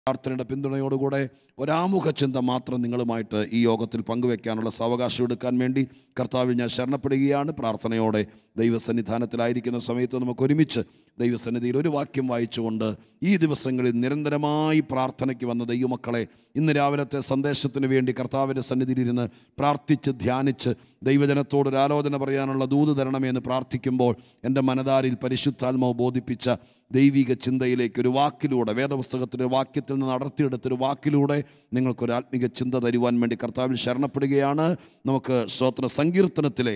പ്രാർത്ഥനയുടെ പിന്തുണയോടുകൂടെ ഒരാമുഖ ചിന്ത മാത്രം നിങ്ങളുമായിട്ട് ഈ യോഗത്തിൽ പങ്കുവെക്കാനുള്ള സാവകാശം എടുക്കാൻ വേണ്ടി കർത്താവിൽ ഞാൻ ശരണപ്പെടുകയാണ് പ്രാർത്ഥനയോടെ ദൈവസന്നിധാനത്തിലായിരിക്കുന്ന സമയത്ത് നമുക്ക് ഒരുമിച്ച് ദൈവസന്നിധിയിൽ ഒരു വാക്യം വായിച്ചുകൊണ്ട് ഈ ദിവസങ്ങളിൽ നിരന്തരമായി പ്രാർത്ഥനയ്ക്ക് വന്ന ദൈവമക്കളെ ഇന്ന് രാവിലത്തെ സന്ദേശത്തിന് വേണ്ടി കർത്താവിൻ്റെ സന്നിധിയിലിരുന്ന് പ്രാർത്ഥിച്ച് ധ്യാനിച്ച് ദൈവജനത്തോട് ഒരു ആലോചന പറയാനുള്ള ദൂത് തരണമേ എന്ന് പ്രാർത്ഥിക്കുമ്പോൾ എൻ്റെ മനതാരിൽ പരിശുദ്ധാത്മാവ് ബോധിപ്പിച്ച ദൈവിക ചിന്തയിലേക്ക് ഒരു വാക്കിലൂടെ വേദപുസ്തകത്തിൻ്റെ വാക്യത്തിൽ നിന്ന് അടർത്തിയെടുത്തൊരു വാക്കിലൂടെ നിങ്ങൾക്കൊരു ആത്മീക ചിന്ത തരുവാൻ വേണ്ടി കർത്താവിൽ ശരണപ്പെടുകയാണ് നമുക്ക് സ്തോത്ര സങ്കീർത്തനത്തിലെ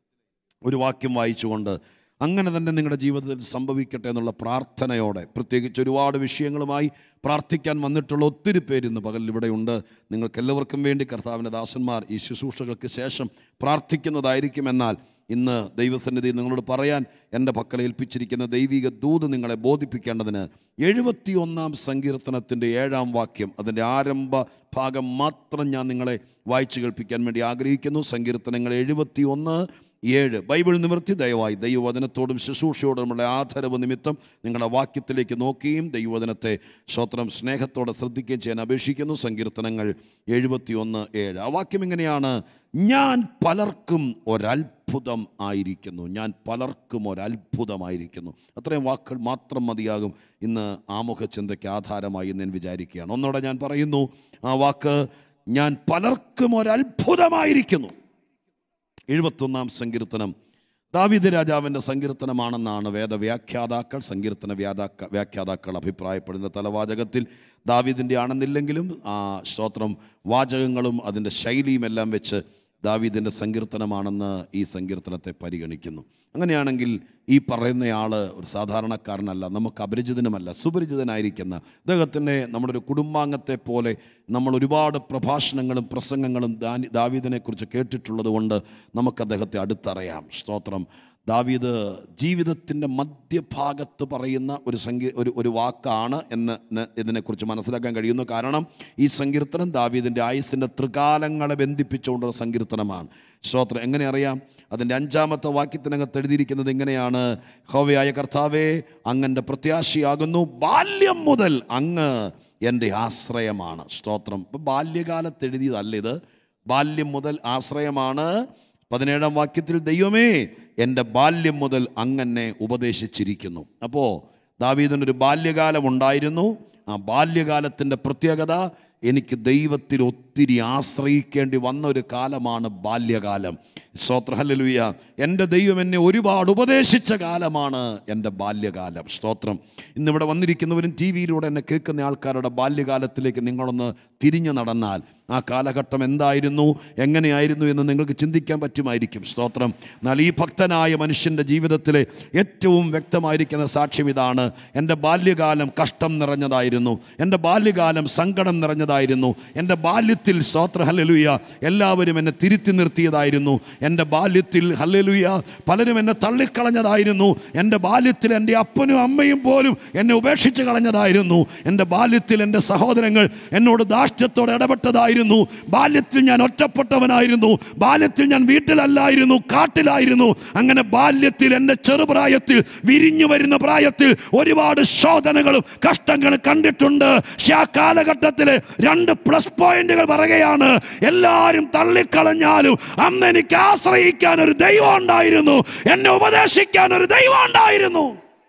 ഒരു വാക്യം വായിച്ചുകൊണ്ട് അങ്ങനെ തന്നെ നിങ്ങളുടെ ജീവിതത്തിൽ സംഭവിക്കട്ടെ എന്നുള്ള പ്രാർത്ഥനയോടെ പ്രത്യേകിച്ച് ഒരുപാട് വിഷയങ്ങളുമായി പ്രാർത്ഥിക്കാൻ വന്നിട്ടുള്ള ഒത്തിരി പേര് ഇന്ന് പകൽ ഇവിടെയുണ്ട് നിങ്ങൾക്ക് എല്ലാവർക്കും വേണ്ടി കർത്താവിൻ്റെ ദാസന്മാർ ഈ ശുശ്രൂഷകൾക്ക് ശേഷം പ്രാർത്ഥിക്കുന്നതായിരിക്കുമെന്നാൽ ഇന്ന് ദൈവസന്നിധി നിങ്ങളോട് പറയാൻ എൻ്റെ പക്കൽ ഏൽപ്പിച്ചിരിക്കുന്ന ദൈവിക ദൂത് നിങ്ങളെ ബോധിപ്പിക്കേണ്ടതിന് എഴുപത്തിയൊന്നാം സങ്കീർത്തനത്തിൻ്റെ ഏഴാം വാക്യം അതിൻ്റെ ആരംഭ ഭാഗം മാത്രം ഞാൻ നിങ്ങളെ വായിച്ചു കേൾപ്പിക്കാൻ വേണ്ടി ആഗ്രഹിക്കുന്നു സങ്കീർത്തനങ്ങൾ എഴുപത്തിയൊന്ന് ഏഴ് ബൈബിൾ നിവർത്തി ദയവായി ദൈവവചനത്തോടും ശുശ്രൂഷയോടുമുള്ള ആദരവ് നിമിത്തം നിങ്ങളുടെ വാക്യത്തിലേക്ക് നോക്കുകയും ദൈവവചനത്തെ ശ്രോത്രം സ്നേഹത്തോടെ ശ്രദ്ധിക്കുകയും ചെയ്യാൻ അപേക്ഷിക്കുന്നു സങ്കീർത്തനങ്ങൾ എഴുപത്തിയൊന്ന് ഏഴ് ആ വാക്യം ഇങ്ങനെയാണ് ഞാൻ പലർക്കും ഒരത്ഭുതം ആയിരിക്കുന്നു ഞാൻ പലർക്കും ഒരത്ഭുതമായിരിക്കുന്നു അത്രയും വാക്കുകൾ മാത്രം മതിയാകും ഇന്ന് ആമുഖ ചിന്തയ്ക്ക് ആധാരമായി എന്ന് ഞാൻ വിചാരിക്കുകയാണ് ഒന്നുകൂടെ ഞാൻ പറയുന്നു ആ വാക്ക് ഞാൻ പലർക്കും ഒരത്ഭുതമായിരിക്കുന്നു എഴുപത്തൊന്നാം സങ്കീർത്തനം ദാവിദ് രാജാവിൻ്റെ സങ്കീർത്തനമാണെന്നാണ് വേദവ്യാഖ്യാതാക്കൾ സങ്കീർത്തന വ്യാതാക്ക വ്യാഖ്യാതാക്കൾ അഭിപ്രായപ്പെടുന്ന തലവാചകത്തിൽ ദാവീദിൻ്റെ ആണെന്നില്ലെങ്കിലും ആ സ്തോത്രം വാചകങ്ങളും അതിൻ്റെ ശൈലിയും എല്ലാം വെച്ച് ദാവീദിൻ്റെ സങ്കീർത്തനമാണെന്ന് ഈ സങ്കീർത്തനത്തെ പരിഗണിക്കുന്നു അങ്ങനെയാണെങ്കിൽ ഈ പറയുന്നയാൾ ഒരു സാധാരണക്കാരനല്ല നമുക്ക് അപരിചിതനുമല്ല സുപരിചിതനായിരിക്കുന്ന അദ്ദേഹത്തിൻ്റെ നമ്മുടെ ഒരു കുടുംബാംഗത്തെ പോലെ നമ്മൾ ഒരുപാട് പ്രഭാഷണങ്ങളും പ്രസംഗങ്ങളും ദാനി ദാവീദിനെക്കുറിച്ച് കേട്ടിട്ടുള്ളത് കൊണ്ട് നമുക്ക് അദ്ദേഹത്തെ അടുത്തറിയാം സ്തോത്രം ദാവീദ് ജീവിതത്തിൻ്റെ മധ്യഭാഗത്ത് പറയുന്ന ഒരു സംഗീ ഒരു ഒരു വാക്കാണ് എന്ന് ന്ന് ഇതിനെക്കുറിച്ച് മനസ്സിലാക്കാൻ കഴിയുന്നു കാരണം ഈ സങ്കീർത്തനം ദാവീദിൻ്റെ ആയുസിൻ്റെ ത്രികാലങ്ങളെ ബന്ധിപ്പിച്ചുകൊണ്ടുള്ള സങ്കീർത്തനമാണ് സ്തോത്രം എങ്ങനെ അറിയാം അതിൻ്റെ അഞ്ചാമത്തെ വാക്യത്തിനകത്ത് എഴുതിയിരിക്കുന്നത് ഇങ്ങനെയാണ് ഹോവയായ കർത്താവേ അങ്ങൻ്റെ പ്രത്യാശയാകുന്നു ബാല്യം മുതൽ അങ്ങ് എൻ്റെ ആശ്രയമാണ് സ്തോത്രം ഇപ്പം ബാല്യകാലത്ത് എഴുതിയതല്ല ഇത് ബാല്യം മുതൽ ആശ്രയമാണ് പതിനേഴാം വാക്യത്തിൽ ദൈവമേ എൻ്റെ ബാല്യം മുതൽ അങ്ങനെ ഉപദേശിച്ചിരിക്കുന്നു അപ്പോൾ ദാവീദിനൊരു ബാല്യകാലം ഉണ്ടായിരുന്നു ആ ബാല്യകാലത്തിൻ്റെ പ്രത്യേകത എനിക്ക് ദൈവത്തിൽ ഒത്തിരി ആശ്രയിക്കേണ്ടി വന്ന ഒരു കാലമാണ് ബാല്യകാലം സ്തോത്ര ഹല്ലേലൂയ എൻ്റെ ദൈവം എന്നെ ഒരുപാട് ഉപദേശിച്ച കാലമാണ് എൻ്റെ ബാല്യകാലം സ്തോത്രം ഇന്നിവിടെ വന്നിരിക്കുന്നവരും ടി വിയിലൂടെ എന്നെ കേൾക്കുന്ന ആൾക്കാരുടെ ബാല്യകാലത്തിലേക്ക് നിങ്ങളൊന്ന് തിരിഞ്ഞു നടന്നാൽ ആ കാലഘട്ടം എന്തായിരുന്നു എങ്ങനെയായിരുന്നു എന്ന് നിങ്ങൾക്ക് ചിന്തിക്കാൻ പറ്റുമായിരിക്കും സ്തോത്രം എന്നാൽ ഈ ഭക്തനായ മനുഷ്യൻ്റെ ജീവിതത്തിലെ ഏറ്റവും വ്യക്തമായിരിക്കുന്ന സാക്ഷ്യം ഇതാണ് എൻ്റെ ബാല്യകാലം കഷ്ടം നിറഞ്ഞതായിരുന്നു എൻ്റെ ബാല്യകാലം സങ്കടം നിറഞ്ഞതായിരുന്നു എൻ്റെ ബാല്യത്തിൽ സ്തോത്ര ഹല്ലേലൂയ എല്ലാവരും എന്നെ തിരുത്തി നിർത്തിയതായിരുന്നു എൻ്റെ ബാല്യത്തിൽ ഹല്ലേലൂയ പലരും എന്നെ തള്ളിക്കളഞ്ഞതായിരുന്നു എൻ്റെ ബാല്യത്തിൽ എൻ്റെ അപ്പനും അമ്മയും പോലും എന്നെ ഉപേക്ഷിച്ച് കളഞ്ഞതായിരുന്നു എൻ്റെ ബാല്യത്തിൽ എൻ്റെ സഹോദരങ്ങൾ എന്നോട് ദാഷ്ട്യത്തോടെ ഇടപെട്ടതായിരുന്നു ബാല്യത്തിൽ ഞാൻ ഒറ്റപ്പെട്ടവനായിരുന്നു ബാല്യത്തിൽ ഞാൻ വീട്ടിലല്ലായിരുന്നു കാട്ടിലായിരുന്നു അങ്ങനെ ബാല്യത്തിൽ എൻ്റെ ചെറുപ്രായത്തിൽ വിരിഞ്ഞു വരുന്ന പ്രായത്തിൽ ഒരുപാട് ശോധനകളും കഷ്ടങ്ങളും കണ്ടിട്ടുണ്ട് പക്ഷെ ആ കാലഘട്ടത്തിൽ രണ്ട് പ്ലസ് പോയിന്റുകൾ പറയുകയാണ് എല്ലാവരും തള്ളിക്കളഞ്ഞാലും അന്ന് എനിക്ക് ആശ്രയിക്കാൻ ഒരു ദൈവം ഉണ്ടായിരുന്നു എന്നെ ഉപദേശിക്കാൻ ഒരു ദൈവം ഉണ്ടായിരുന്നു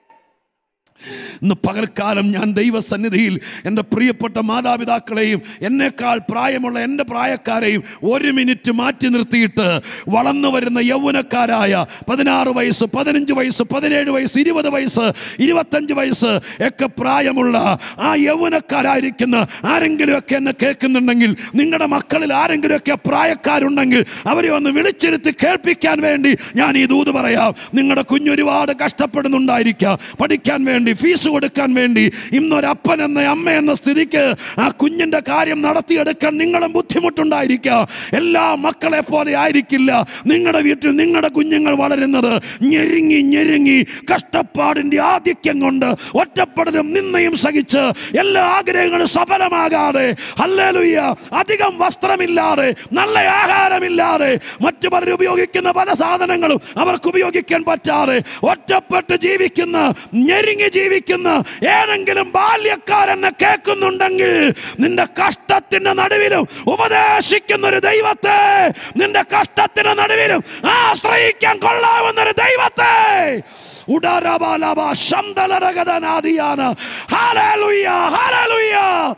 ഇന്ന് പകൽക്കാലം ഞാൻ ദൈവസന്നിധിയിൽ എൻ്റെ പ്രിയപ്പെട്ട മാതാപിതാക്കളെയും എന്നേക്കാൾ പ്രായമുള്ള എൻ്റെ പ്രായക്കാരെയും ഒരു മിനിറ്റ് മാറ്റി നിർത്തിയിട്ട് വളർന്നു വരുന്ന യൗവനക്കാരായ പതിനാറ് വയസ്സ് പതിനഞ്ച് വയസ്സ് പതിനേഴ് വയസ്സ് ഇരുപത് വയസ്സ് ഇരുപത്തഞ്ച് വയസ്സ് ഒക്കെ പ്രായമുള്ള ആ യൗവനക്കാരായിരിക്കുന്ന ആരെങ്കിലുമൊക്കെ എന്നെ കേൾക്കുന്നുണ്ടെങ്കിൽ നിങ്ങളുടെ മക്കളിൽ ആരെങ്കിലുമൊക്കെ പ്രായക്കാരുണ്ടെങ്കിൽ അവരെ ഒന്ന് വിളിച്ചിരുത്തി കേൾപ്പിക്കാൻ വേണ്ടി ഞാൻ ഈ ദൂത് പറയാം നിങ്ങളുടെ കുഞ്ഞൊരുപാട് കഷ്ടപ്പെടുന്നുണ്ടായിരിക്കാം പഠിക്കാൻ വേണ്ടി ഫീസ് കൊടുക്കാൻ വേണ്ടി ഇന്നൊരപ്പൻ എന്ന അമ്മ എന്ന സ്ഥിതിക്ക് ആ കുഞ്ഞിൻ്റെ കാര്യം നടത്തിയെടുക്കാൻ നിങ്ങളും ബുദ്ധിമുട്ടുണ്ടായിരിക്കാം എല്ലാ മക്കളെ പോലെ ആയിരിക്കില്ല നിങ്ങളുടെ വീട്ടിൽ നിങ്ങളുടെ കുഞ്ഞുങ്ങൾ വളരുന്നത് ഞെരുങ്ങി ഞെരുങ്ങി കഷ്ടപ്പാടിൻ്റെ ആധിക്യം കൊണ്ട് ഒറ്റപ്പെടലും നിന്നയും സഹിച്ച് എല്ലാ ആഗ്രഹങ്ങളും സഫലമാകാതെ ഹല്ലേലൂയ അധികം വസ്ത്രമില്ലാതെ നല്ല ആഹാരമില്ലാതെ മറ്റു പലരും ഉപയോഗിക്കുന്ന പല സാധനങ്ങളും അവർക്ക് ഉപയോഗിക്കാൻ പറ്റാതെ ഒറ്റപ്പെട്ട് ജീവിക്കുന്ന ഞെരുങ്ങി ജീവിക്കുന്ന ഏതെങ്കിലും ബാല്യക്കാരെന്നെ കേൾക്കുന്നുണ്ടെങ്കിൽ നിന്റെ കഷ്ടത്തിന്റെ നടുവിലും ഉപദേശിക്കുന്ന ഒരു ദൈവത്തെ നിന്റെ കഷ്ടത്തിന്റെ നടുവിലും ആശ്രയിക്കാൻ കൊള്ളാവുന്ന ഒരു ദൈവത്തെ ഉടരബലബ ശന്തലരഗതനാദിയാണ് ഹാലലുയ്യ ഹാലലുയ്യ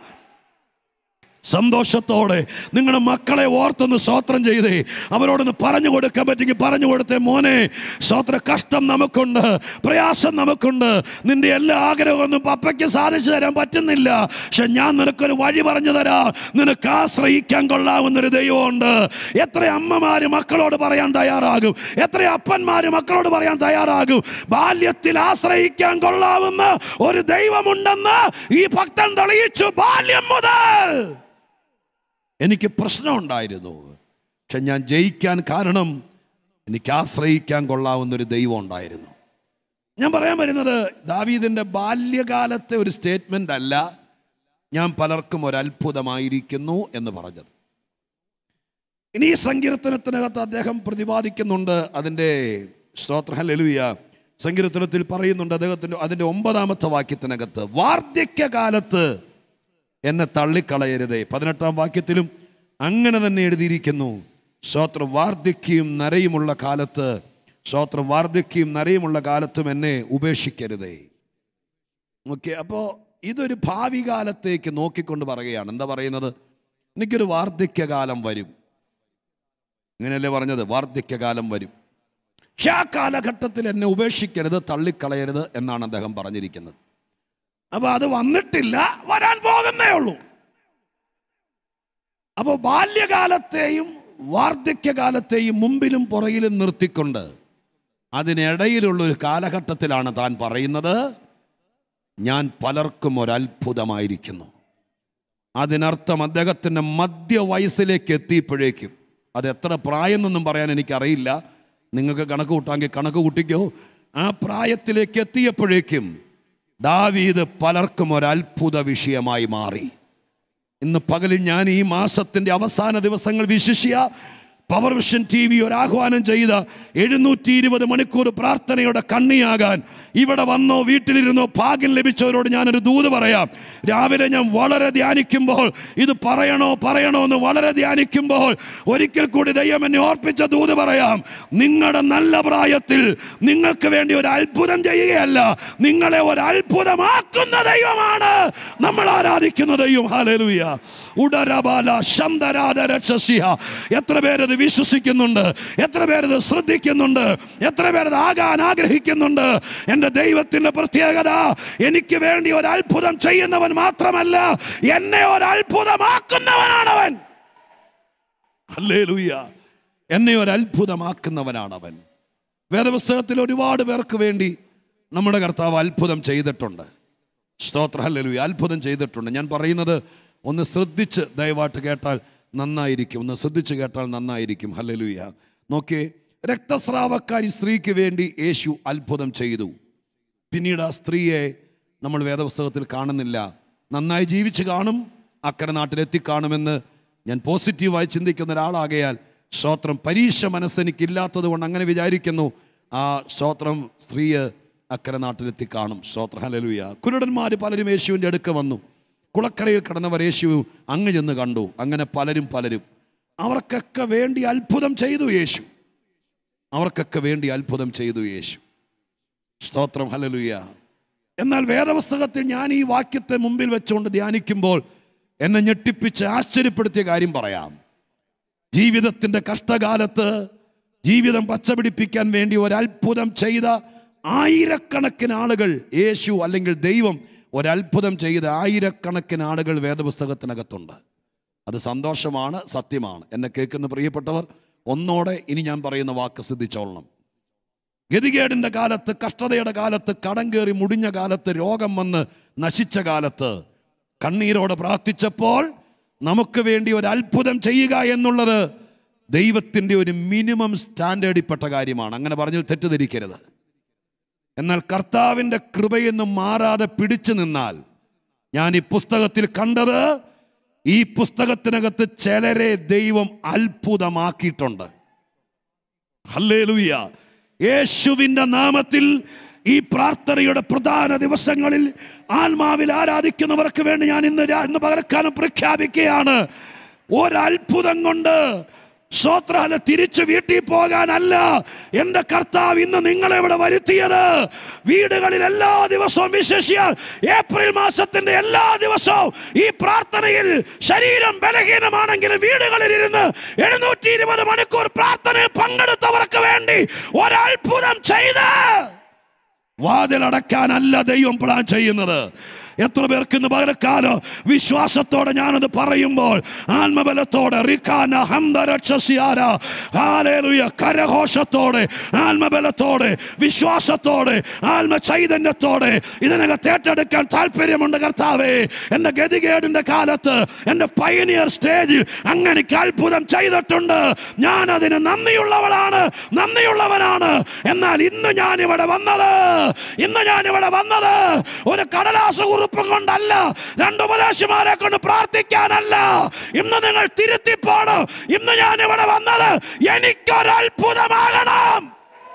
സന്തോഷത്തോടെ നിങ്ങളുടെ മക്കളെ ഓർത്തൊന്ന് സ്വോത്രം ചെയ്തേ അവരോടൊന്ന് പറഞ്ഞു കൊടുക്കാൻ പറ്റുമെങ്കിൽ പറഞ്ഞു കൊടുത്തേ മോനെ സ്വോത്ര കഷ്ടം നമുക്കുണ്ട് പ്രയാസം നമുക്കുണ്ട് നിന്റെ എല്ലാ ആഗ്രഹമൊന്നും പപ്പയ്ക്ക് സാധിച്ചു തരാൻ പറ്റുന്നില്ല പക്ഷെ ഞാൻ നിനക്കൊരു വഴി പറഞ്ഞു തരാം നിനക്ക് ആശ്രയിക്കാൻ കൊള്ളാവുന്നൊരു ദൈവമുണ്ട് എത്ര അമ്മമാര് മക്കളോട് പറയാൻ തയ്യാറാകും എത്ര അപ്പന്മാര് മക്കളോട് പറയാൻ തയ്യാറാകും ബാല്യത്തിൽ ആശ്രയിക്കാൻ കൊള്ളാവുന്ന ഒരു ദൈവമുണ്ടെന്ന് ഈ ഭക്തൻ തെളിയിച്ചു ബാല്യം മുതൽ എനിക്ക് പ്രശ്നമുണ്ടായിരുന്നു പക്ഷെ ഞാൻ ജയിക്കാൻ കാരണം എനിക്ക് ആശ്രയിക്കാൻ കൊള്ളാവുന്ന ഒരു ദൈവം ഉണ്ടായിരുന്നു ഞാൻ പറയാൻ വരുന്നത് ദാവീദിൻ്റെ ബാല്യകാലത്തെ ഒരു സ്റ്റേറ്റ്മെൻ്റ് അല്ല ഞാൻ പലർക്കും ഒരു അത്ഭുതമായിരിക്കുന്നു എന്ന് പറഞ്ഞത് ഇനി ഈ സങ്കീർത്തനത്തിനകത്ത് അദ്ദേഹം പ്രതിപാദിക്കുന്നുണ്ട് അതിൻ്റെ സ്തോത്ര ലലുയ സങ്കീർത്തനത്തിൽ പറയുന്നുണ്ട് അദ്ദേഹത്തിൻ്റെ അതിൻ്റെ ഒമ്പതാമത്തെ വാക്യത്തിനകത്ത് വാർദ്ധക്യകാലത്ത് എന്നെ തള്ളിക്കളയരുതേ പതിനെട്ടാം വാക്യത്തിലും അങ്ങനെ തന്നെ എഴുതിയിരിക്കുന്നു സ്തോത്രം വാർദ്ധക്യവും നരയുമുള്ള കാലത്ത് സ്തോത്രം വാർദ്ധക്യവും നരയുമുള്ള കാലത്തും എന്നെ ഉപേക്ഷിക്കരുതേ ഓക്കെ അപ്പോൾ ഇതൊരു ഭാവി കാലത്തേക്ക് നോക്കിക്കൊണ്ട് പറയുകയാണ് എന്താ പറയുന്നത് എനിക്കൊരു വാർദ്ധക്യകാലം വരും ഇങ്ങനെയല്ലേ പറഞ്ഞത് വാർദ്ധക്യകാലം വരും പക്ഷെ ആ കാലഘട്ടത്തിൽ എന്നെ ഉപേക്ഷിക്കരുത് തള്ളിക്കളയരുത് എന്നാണ് അദ്ദേഹം പറഞ്ഞിരിക്കുന്നത് അപ്പൊ അത് വന്നിട്ടില്ല വരാൻ പോകുന്നേ ഉള്ളൂ അപ്പോൾ ബാല്യകാലത്തെയും വാർദ്ധക്യകാലത്തെയും മുമ്പിലും പുറകിലും നിർത്തിക്കൊണ്ട് അതിനിടയിലുള്ള ഒരു കാലഘട്ടത്തിലാണ് താൻ പറയുന്നത് ഞാൻ പലർക്കും ഒരത്ഭുതമായിരിക്കുന്നു അതിനർത്ഥം അദ്ദേഹത്തിൻ്റെ മധ്യവയസ്സിലേക്ക് എത്തിയപ്പോഴേക്കും അത് എത്ര പ്രായം എന്നൊന്നും പറയാൻ എനിക്കറിയില്ല നിങ്ങൾക്ക് കണക്ക് കൂട്ടാമെങ്കിൽ കണക്ക് കൂട്ടിക്കോ ആ പ്രായത്തിലേക്ക് എത്തിയപ്പോഴേക്കും ദാവീദ് പലർക്കും ഒരത്ഭുത വിഷയമായി മാറി ഇന്ന് പകലിൽ ഞാൻ ഈ മാസത്തിൻ്റെ അവസാന ദിവസങ്ങൾ വിശിഷ്യ പവർ വിഷൻ ടി വി ഒരാഹ്വാനം ചെയ്ത എഴുന്നൂറ്റി ഇരുപത് മണിക്കൂർ പ്രാർത്ഥനയുടെ കണ്ണിയാകാൻ ഇവിടെ വന്നോ വീട്ടിലിരുന്നോ ഭാഗ്യം ലഭിച്ചവരോട് ഞാനൊരു ദൂത് പറയാം രാവിലെ ഞാൻ വളരെ ധ്യാനിക്കുമ്പോൾ ഇത് പറയണോ പറയണോ എന്ന് വളരെ ധ്യാനിക്കുമ്പോൾ ഒരിക്കൽ കൂടി ദൈവം എന്നെ ഓർപ്പിച്ച ദൂത് പറയാം നിങ്ങളുടെ നല്ല പ്രായത്തിൽ നിങ്ങൾക്ക് വേണ്ടി ഒരു അത്ഭുതം ചെയ്യുകയല്ല നിങ്ങളെ ഒരു അത്ഭുതമാക്കുന്ന ദൈവമാണ് നമ്മൾ ആരാധിക്കുന്ന ദൈവം ഹാലലുയ ഉടരബാല ശന്തരാധ രക്ഷസിഹ എത്ര പേരത് വിശ്വസിക്കുന്നുണ്ട് എത്ര പേരത് ശ്രദ്ധിക്കുന്നുണ്ട് എത്ര പേരത് ആകാൻ ആഗ്രഹിക്കുന്നുണ്ട് എൻ്റെ ദൈവത്തിൻ്റെ പ്രത്യേകത എനിക്ക് വേണ്ടി ഒരു അത്ഭുതം ചെയ്യുന്നവൻ മാത്രമല്ല എന്നെ ഒരു അത്ഭുതമാക്കുന്നവനാണവൻ ഹല്ലേലൂയ എന്നെ ഒരു അത്ഭുതമാക്കുന്നവനാണവൻ വേദപുസ്തകത്തിൽ ഒരുപാട് പേർക്ക് വേണ്ടി നമ്മുടെ കർത്താവ് അത്ഭുതം ചെയ്തിട്ടുണ്ട് സ്തോത്ര ഹല്ലേലൂയ അത്ഭുതം ചെയ്തിട്ടുണ്ട് ഞാൻ പറയുന്നത് ഒന്ന് ശ്രദ്ധിച്ച് ദയവായിട്ട് കേട്ടാൽ നന്നായിരിക്കും ഒന്ന് ശ്രദ്ധിച്ച് കേട്ടാൽ നന്നായിരിക്കും ഹല്ലേലൂയ നോക്കിയേ രക്തസ്രാവക്കാരി സ്ത്രീക്ക് വേണ്ടി യേശു അത്ഭുതം ചെയ്തു പിന്നീട് ആ സ്ത്രീയെ നമ്മൾ വേദപുസ്തകത്തിൽ കാണുന്നില്ല നന്നായി ജീവിച്ച് കാണും അക്കരെ നാട്ടിലെത്തിക്കാണുമെന്ന് ഞാൻ പോസിറ്റീവായി ചിന്തിക്കുന്ന ഒരാളാകയാൽ സ്തോത്രം പരീക്ഷ മനസ്സെനിക്കില്ലാത്തത് കൊണ്ട് അങ്ങനെ വിചാരിക്കുന്നു ആ സ്തോത്രം സ്ത്രീയെ അക്കരെ നാട്ടിലെത്തി കാണും സ്തോത്ര ഹലലുയ കുരുടന്മാർ പലരും യേശുവിൻ്റെ അടുക്ക വന്നു കുളക്കരയിൽ കിടന്നവർ യേശു അങ്ങ് ചെന്ന് കണ്ടു അങ്ങനെ പലരും പലരും അവർക്കൊക്കെ വേണ്ടി അത്ഭുതം ചെയ്തു യേശു അവർക്കൊക്കെ വേണ്ടി അത്ഭുതം ചെയ്തു യേശു സ്തോത്രം ഹലലുയ എന്നാൽ വേദപുസ്തകത്തിൽ ഞാൻ ഈ വാക്യത്തെ മുമ്പിൽ വെച്ചുകൊണ്ട് ധ്യാനിക്കുമ്പോൾ എന്നെ ഞെട്ടിപ്പിച്ച് ആശ്ചര്യപ്പെടുത്തിയ കാര്യം പറയാം ജീവിതത്തിൻ്റെ കഷ്ടകാലത്ത് ജീവിതം പച്ചപിടിപ്പിക്കാൻ വേണ്ടി ഒരത്ഭുതം ചെയ്ത ആയിരക്കണക്കിന് ആളുകൾ യേശു അല്ലെങ്കിൽ ദൈവം ഒരത്ഭുതം ചെയ്ത ആയിരക്കണക്കിന് ആളുകൾ വേദപുസ്തകത്തിനകത്തുണ്ട് അത് സന്തോഷമാണ് സത്യമാണ് എന്നെ കേൾക്കുന്ന പ്രിയപ്പെട്ടവർ ഒന്നോടെ ഇനി ഞാൻ പറയുന്ന വാക്ക് ശ്രദ്ധിച്ചോളണം ഗതികേടിൻ്റെ കാലത്ത് കഷ്ടതയുടെ കാലത്ത് കടം കയറി മുടിഞ്ഞ കാലത്ത് രോഗം വന്ന് നശിച്ച കാലത്ത് കണ്ണീരോടെ പ്രാർത്ഥിച്ചപ്പോൾ നമുക്ക് വേണ്ടി ഒരു അത്ഭുതം ചെയ്യുക എന്നുള്ളത് ദൈവത്തിൻ്റെ ഒരു മിനിമം സ്റ്റാൻഡേർഡിൽപ്പെട്ട കാര്യമാണ് അങ്ങനെ പറഞ്ഞാൽ തെറ്റിദ്ധരിക്കരുത് എന്നാൽ കർത്താവിൻ്റെ കൃപയെന്നും മാറാതെ പിടിച്ചു നിന്നാൽ ഞാൻ ഈ പുസ്തകത്തിൽ കണ്ടത് ഈ പുസ്തകത്തിനകത്ത് ചിലരെ ദൈവം അത്ഭുതമാക്കിയിട്ടുണ്ട് ഹല്ലേലൂയ യേശുവിൻ്റെ നാമത്തിൽ ഈ പ്രാർത്ഥനയുടെ പ്രധാന ദിവസങ്ങളിൽ ആത്മാവിൽ ആരാധിക്കുന്നവർക്ക് വേണ്ടി ഞാൻ ഇന്ന് രാ- ഇന്ന് പകരക്കാലം പ്രഖ്യാപിക്കുകയാണ് ഒരത്ഭുതം കൊണ്ട് സ്വത്രാല തിരിച്ചു വീട്ടിൽ പോകാനല്ല എൻ്റെ കർത്താവ് ഇന്ന് നിങ്ങളെ ഇവിടെ വരുത്തിയത് വീടുകളിൽ എല്ലാ ദിവസവും വിശേഷിയാൽ ഏപ്രിൽ മാസത്തിന്റെ എല്ലാ ദിവസവും ഈ പ്രാർത്ഥനയിൽ ശരീരം ബലഹീനമാണെങ്കിലും വീടുകളിൽ ഇരുന്ന് എഴുന്നൂറ്റി ഇരുപത് മണിക്കൂർ പ്രാർത്ഥനയിൽ പങ്കെടുത്തവർക്ക് വേണ്ടി ഒരത്ഭുതം ചെയ്ത് വാതിലടക്കാനല്ല ദൈവം പ്ലാൻ ചെയ്യുന്നത് എത്ര പേർക്ക് ഇന്ന് പകരക്കാലം വിശ്വാസത്തോടെ ഞാനത് പറയുമ്പോൾ ആത്മബലത്തോടെ റിഖാന ഹംദരക്ഷസിയാര ഹാലേലുയ കരഘോഷത്തോടെ ആത്മബലത്തോടെ വിശ്വാസത്തോടെ ആത്മ ചൈതന്യത്തോടെ ഇതിനകത്ത് ഏറ്റെടുക്കാൻ താല്പര്യമുണ്ട് കർത്താവേ എൻ്റെ ഗതികേടിൻ്റെ കാലത്ത് എൻ്റെ പയനിയർ സ്റ്റേജിൽ അങ്ങനെ അത്ഭുതം ചെയ്തിട്ടുണ്ട് ഞാൻ അതിന് നന്ദിയുള്ളവളാണ് നന്ദിയുള്ളവനാണ് എന്നാൽ ഇന്ന് ഞാൻ ഇവിടെ വന്നത് ഇന്ന് ഞാൻ ഇവിടെ വന്നത് ഒരു കടലാസ് കുറിപ്പും കൊണ്ടല്ല രണ്ട് ഉപദേശമാരെ കൊണ്ട് പ്രാർത്ഥിക്കാനല്ല ഇന്ന് നിങ്ങൾ തിരുത്തിപ്പോണം ഇന്ന് ഞാൻ ഇവിടെ വന്നത് എനിക്കൊരു അത്ഭുതമാകണം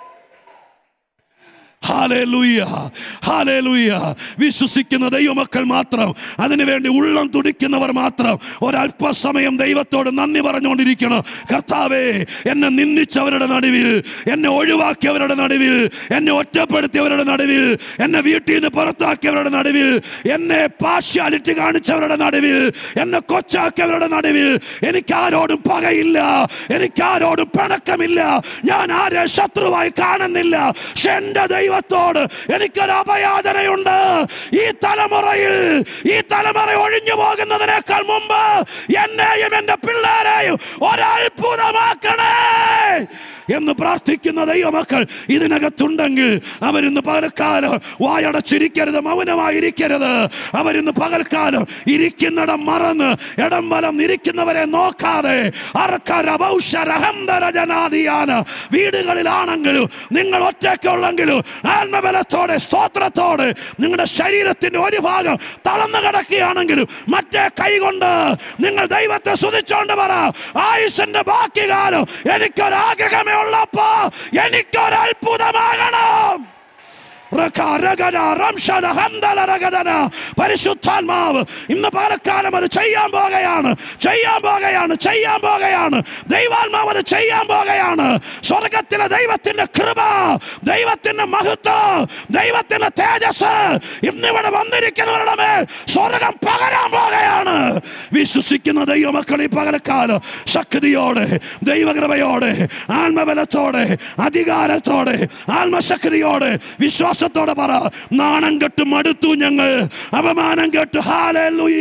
ഹാലേലൂയ ഹാലേലൂയ വിശ്വസിക്കുന്ന ദൈവമക്കൾ മാത്രം അതിനുവേണ്ടി ഉള്ളം തുടിക്കുന്നവർ മാത്രം ഒരല്പസമയം ദൈവത്തോട് നന്ദി പറഞ്ഞുകൊണ്ടിരിക്കണം കർത്താവേ എന്നെ നിന്ദിച്ചവരുടെ നടുവിൽ എന്നെ ഒഴിവാക്കിയവരുടെ നടുവിൽ എന്നെ ഒറ്റപ്പെടുത്തിയവരുടെ നടുവിൽ എന്നെ വീട്ടിൽ നിന്ന് പുറത്താക്കിയവരുടെ നടുവിൽ എന്നെ പാഷ്യാലിറ്റി കാണിച്ചവരുടെ നടുവിൽ എന്നെ കൊച്ചാക്കിയവരുടെ നടുവിൽ എനിക്കാരോടും പകയില്ല എനിക്കാരോടും പിണക്കമില്ല ഞാൻ ആരെ ശത്രുവായി കാണുന്നില്ല പക്ഷെ എന്റെ ദൈവത്തോട് എനിക്കൊരു അപയാതനയുണ്ട് ഈ തലമുറയിൽ ഈ തലമുറ ഒഴിഞ്ഞു പോകുന്നതിനേക്കാൾ മുമ്പ് എന്നെയും എന്റെ പിള്ളേരെയും ഒരത്ഭുതമാക്കണേ എന്ന് പ്രാർത്ഥിക്കുന്ന ദൈവമക്കൾ ഇതിനകത്തുണ്ടെങ്കിൽ അവരിന്ന് പകൽക്കാലം വായടച്ചിരിക്കരുത് മൗനമായിരിക്കരുത് അവരിന്ന് പകൽക്കാലം ഇരിക്കുന്നിടം മറന്ന് ഇടം വലം ഇരിക്കുന്നവരെ നോക്കാതെ അർക്കരഭൗഷരഹംദരജനാദിയാണ് വീടുകളിലാണെങ്കിലും നിങ്ങൾ ഒറ്റയ്ക്കുള്ളെങ്കിലും ആത്മബലത്തോടെ സ്തോത്രത്തോടെ നിങ്ങളുടെ ശരീരത്തിന്റെ ഒരു ഭാഗം തളർന്നു കിടക്കുകയാണെങ്കിലും മറ്റേ കൈകൊണ്ട് നിങ്ങൾ ദൈവത്തെ സ്തുതിച്ചോണ്ട് പറ ആയുസിന്റെ ബാക്കി കാലം എനിക്കൊരാഗ്രഹമേ ഉള്ളപ്പോ എനിക്കൊരത്ഭുതമാകണം റക, രഗന, റംശന, ഹന്തല, രഗദന. പരിശുദ്ധാത്മാവ് ഇന്ന് പകരക്കാലം അത് ചെയ്യാൻ പോകുകയാണ് ചെയ്യാൻ പോകുകയാണ് ചെയ്യാൻ പോകുകയാണ് ദൈവാത്മാവ് അത് ചെയ്യാൻ പോകുകയാണ് സ്വർഗത്തിലെ ദൈവത്തിന്റെ കൃപ ദൈവത്തിന്റെ മഹത്വം ദൈവത്തിന്റെ തേജസ് ഇന്നിവിടെ വന്നിരിക്കുന്നവരുടെ മേൽ സ്വർഗം പകരാൻ പോകുകയാണ് വിശ്വസിക്കുന്ന ദൈവമക്കൾ ഈ പകരക്കാലം ശക്തിയോടെ ദൈവകൃപയോടെ ആത്മബലത്തോടെ അധികാരത്തോടെ ആത്മശക്തിയോടെ വിശ്വാസത്തോടെ പറ നാണം കെട്ട് മടുത്തു ഞങ്ങൾ അപമാനം കേട്ട് ഹാലൂയ്യ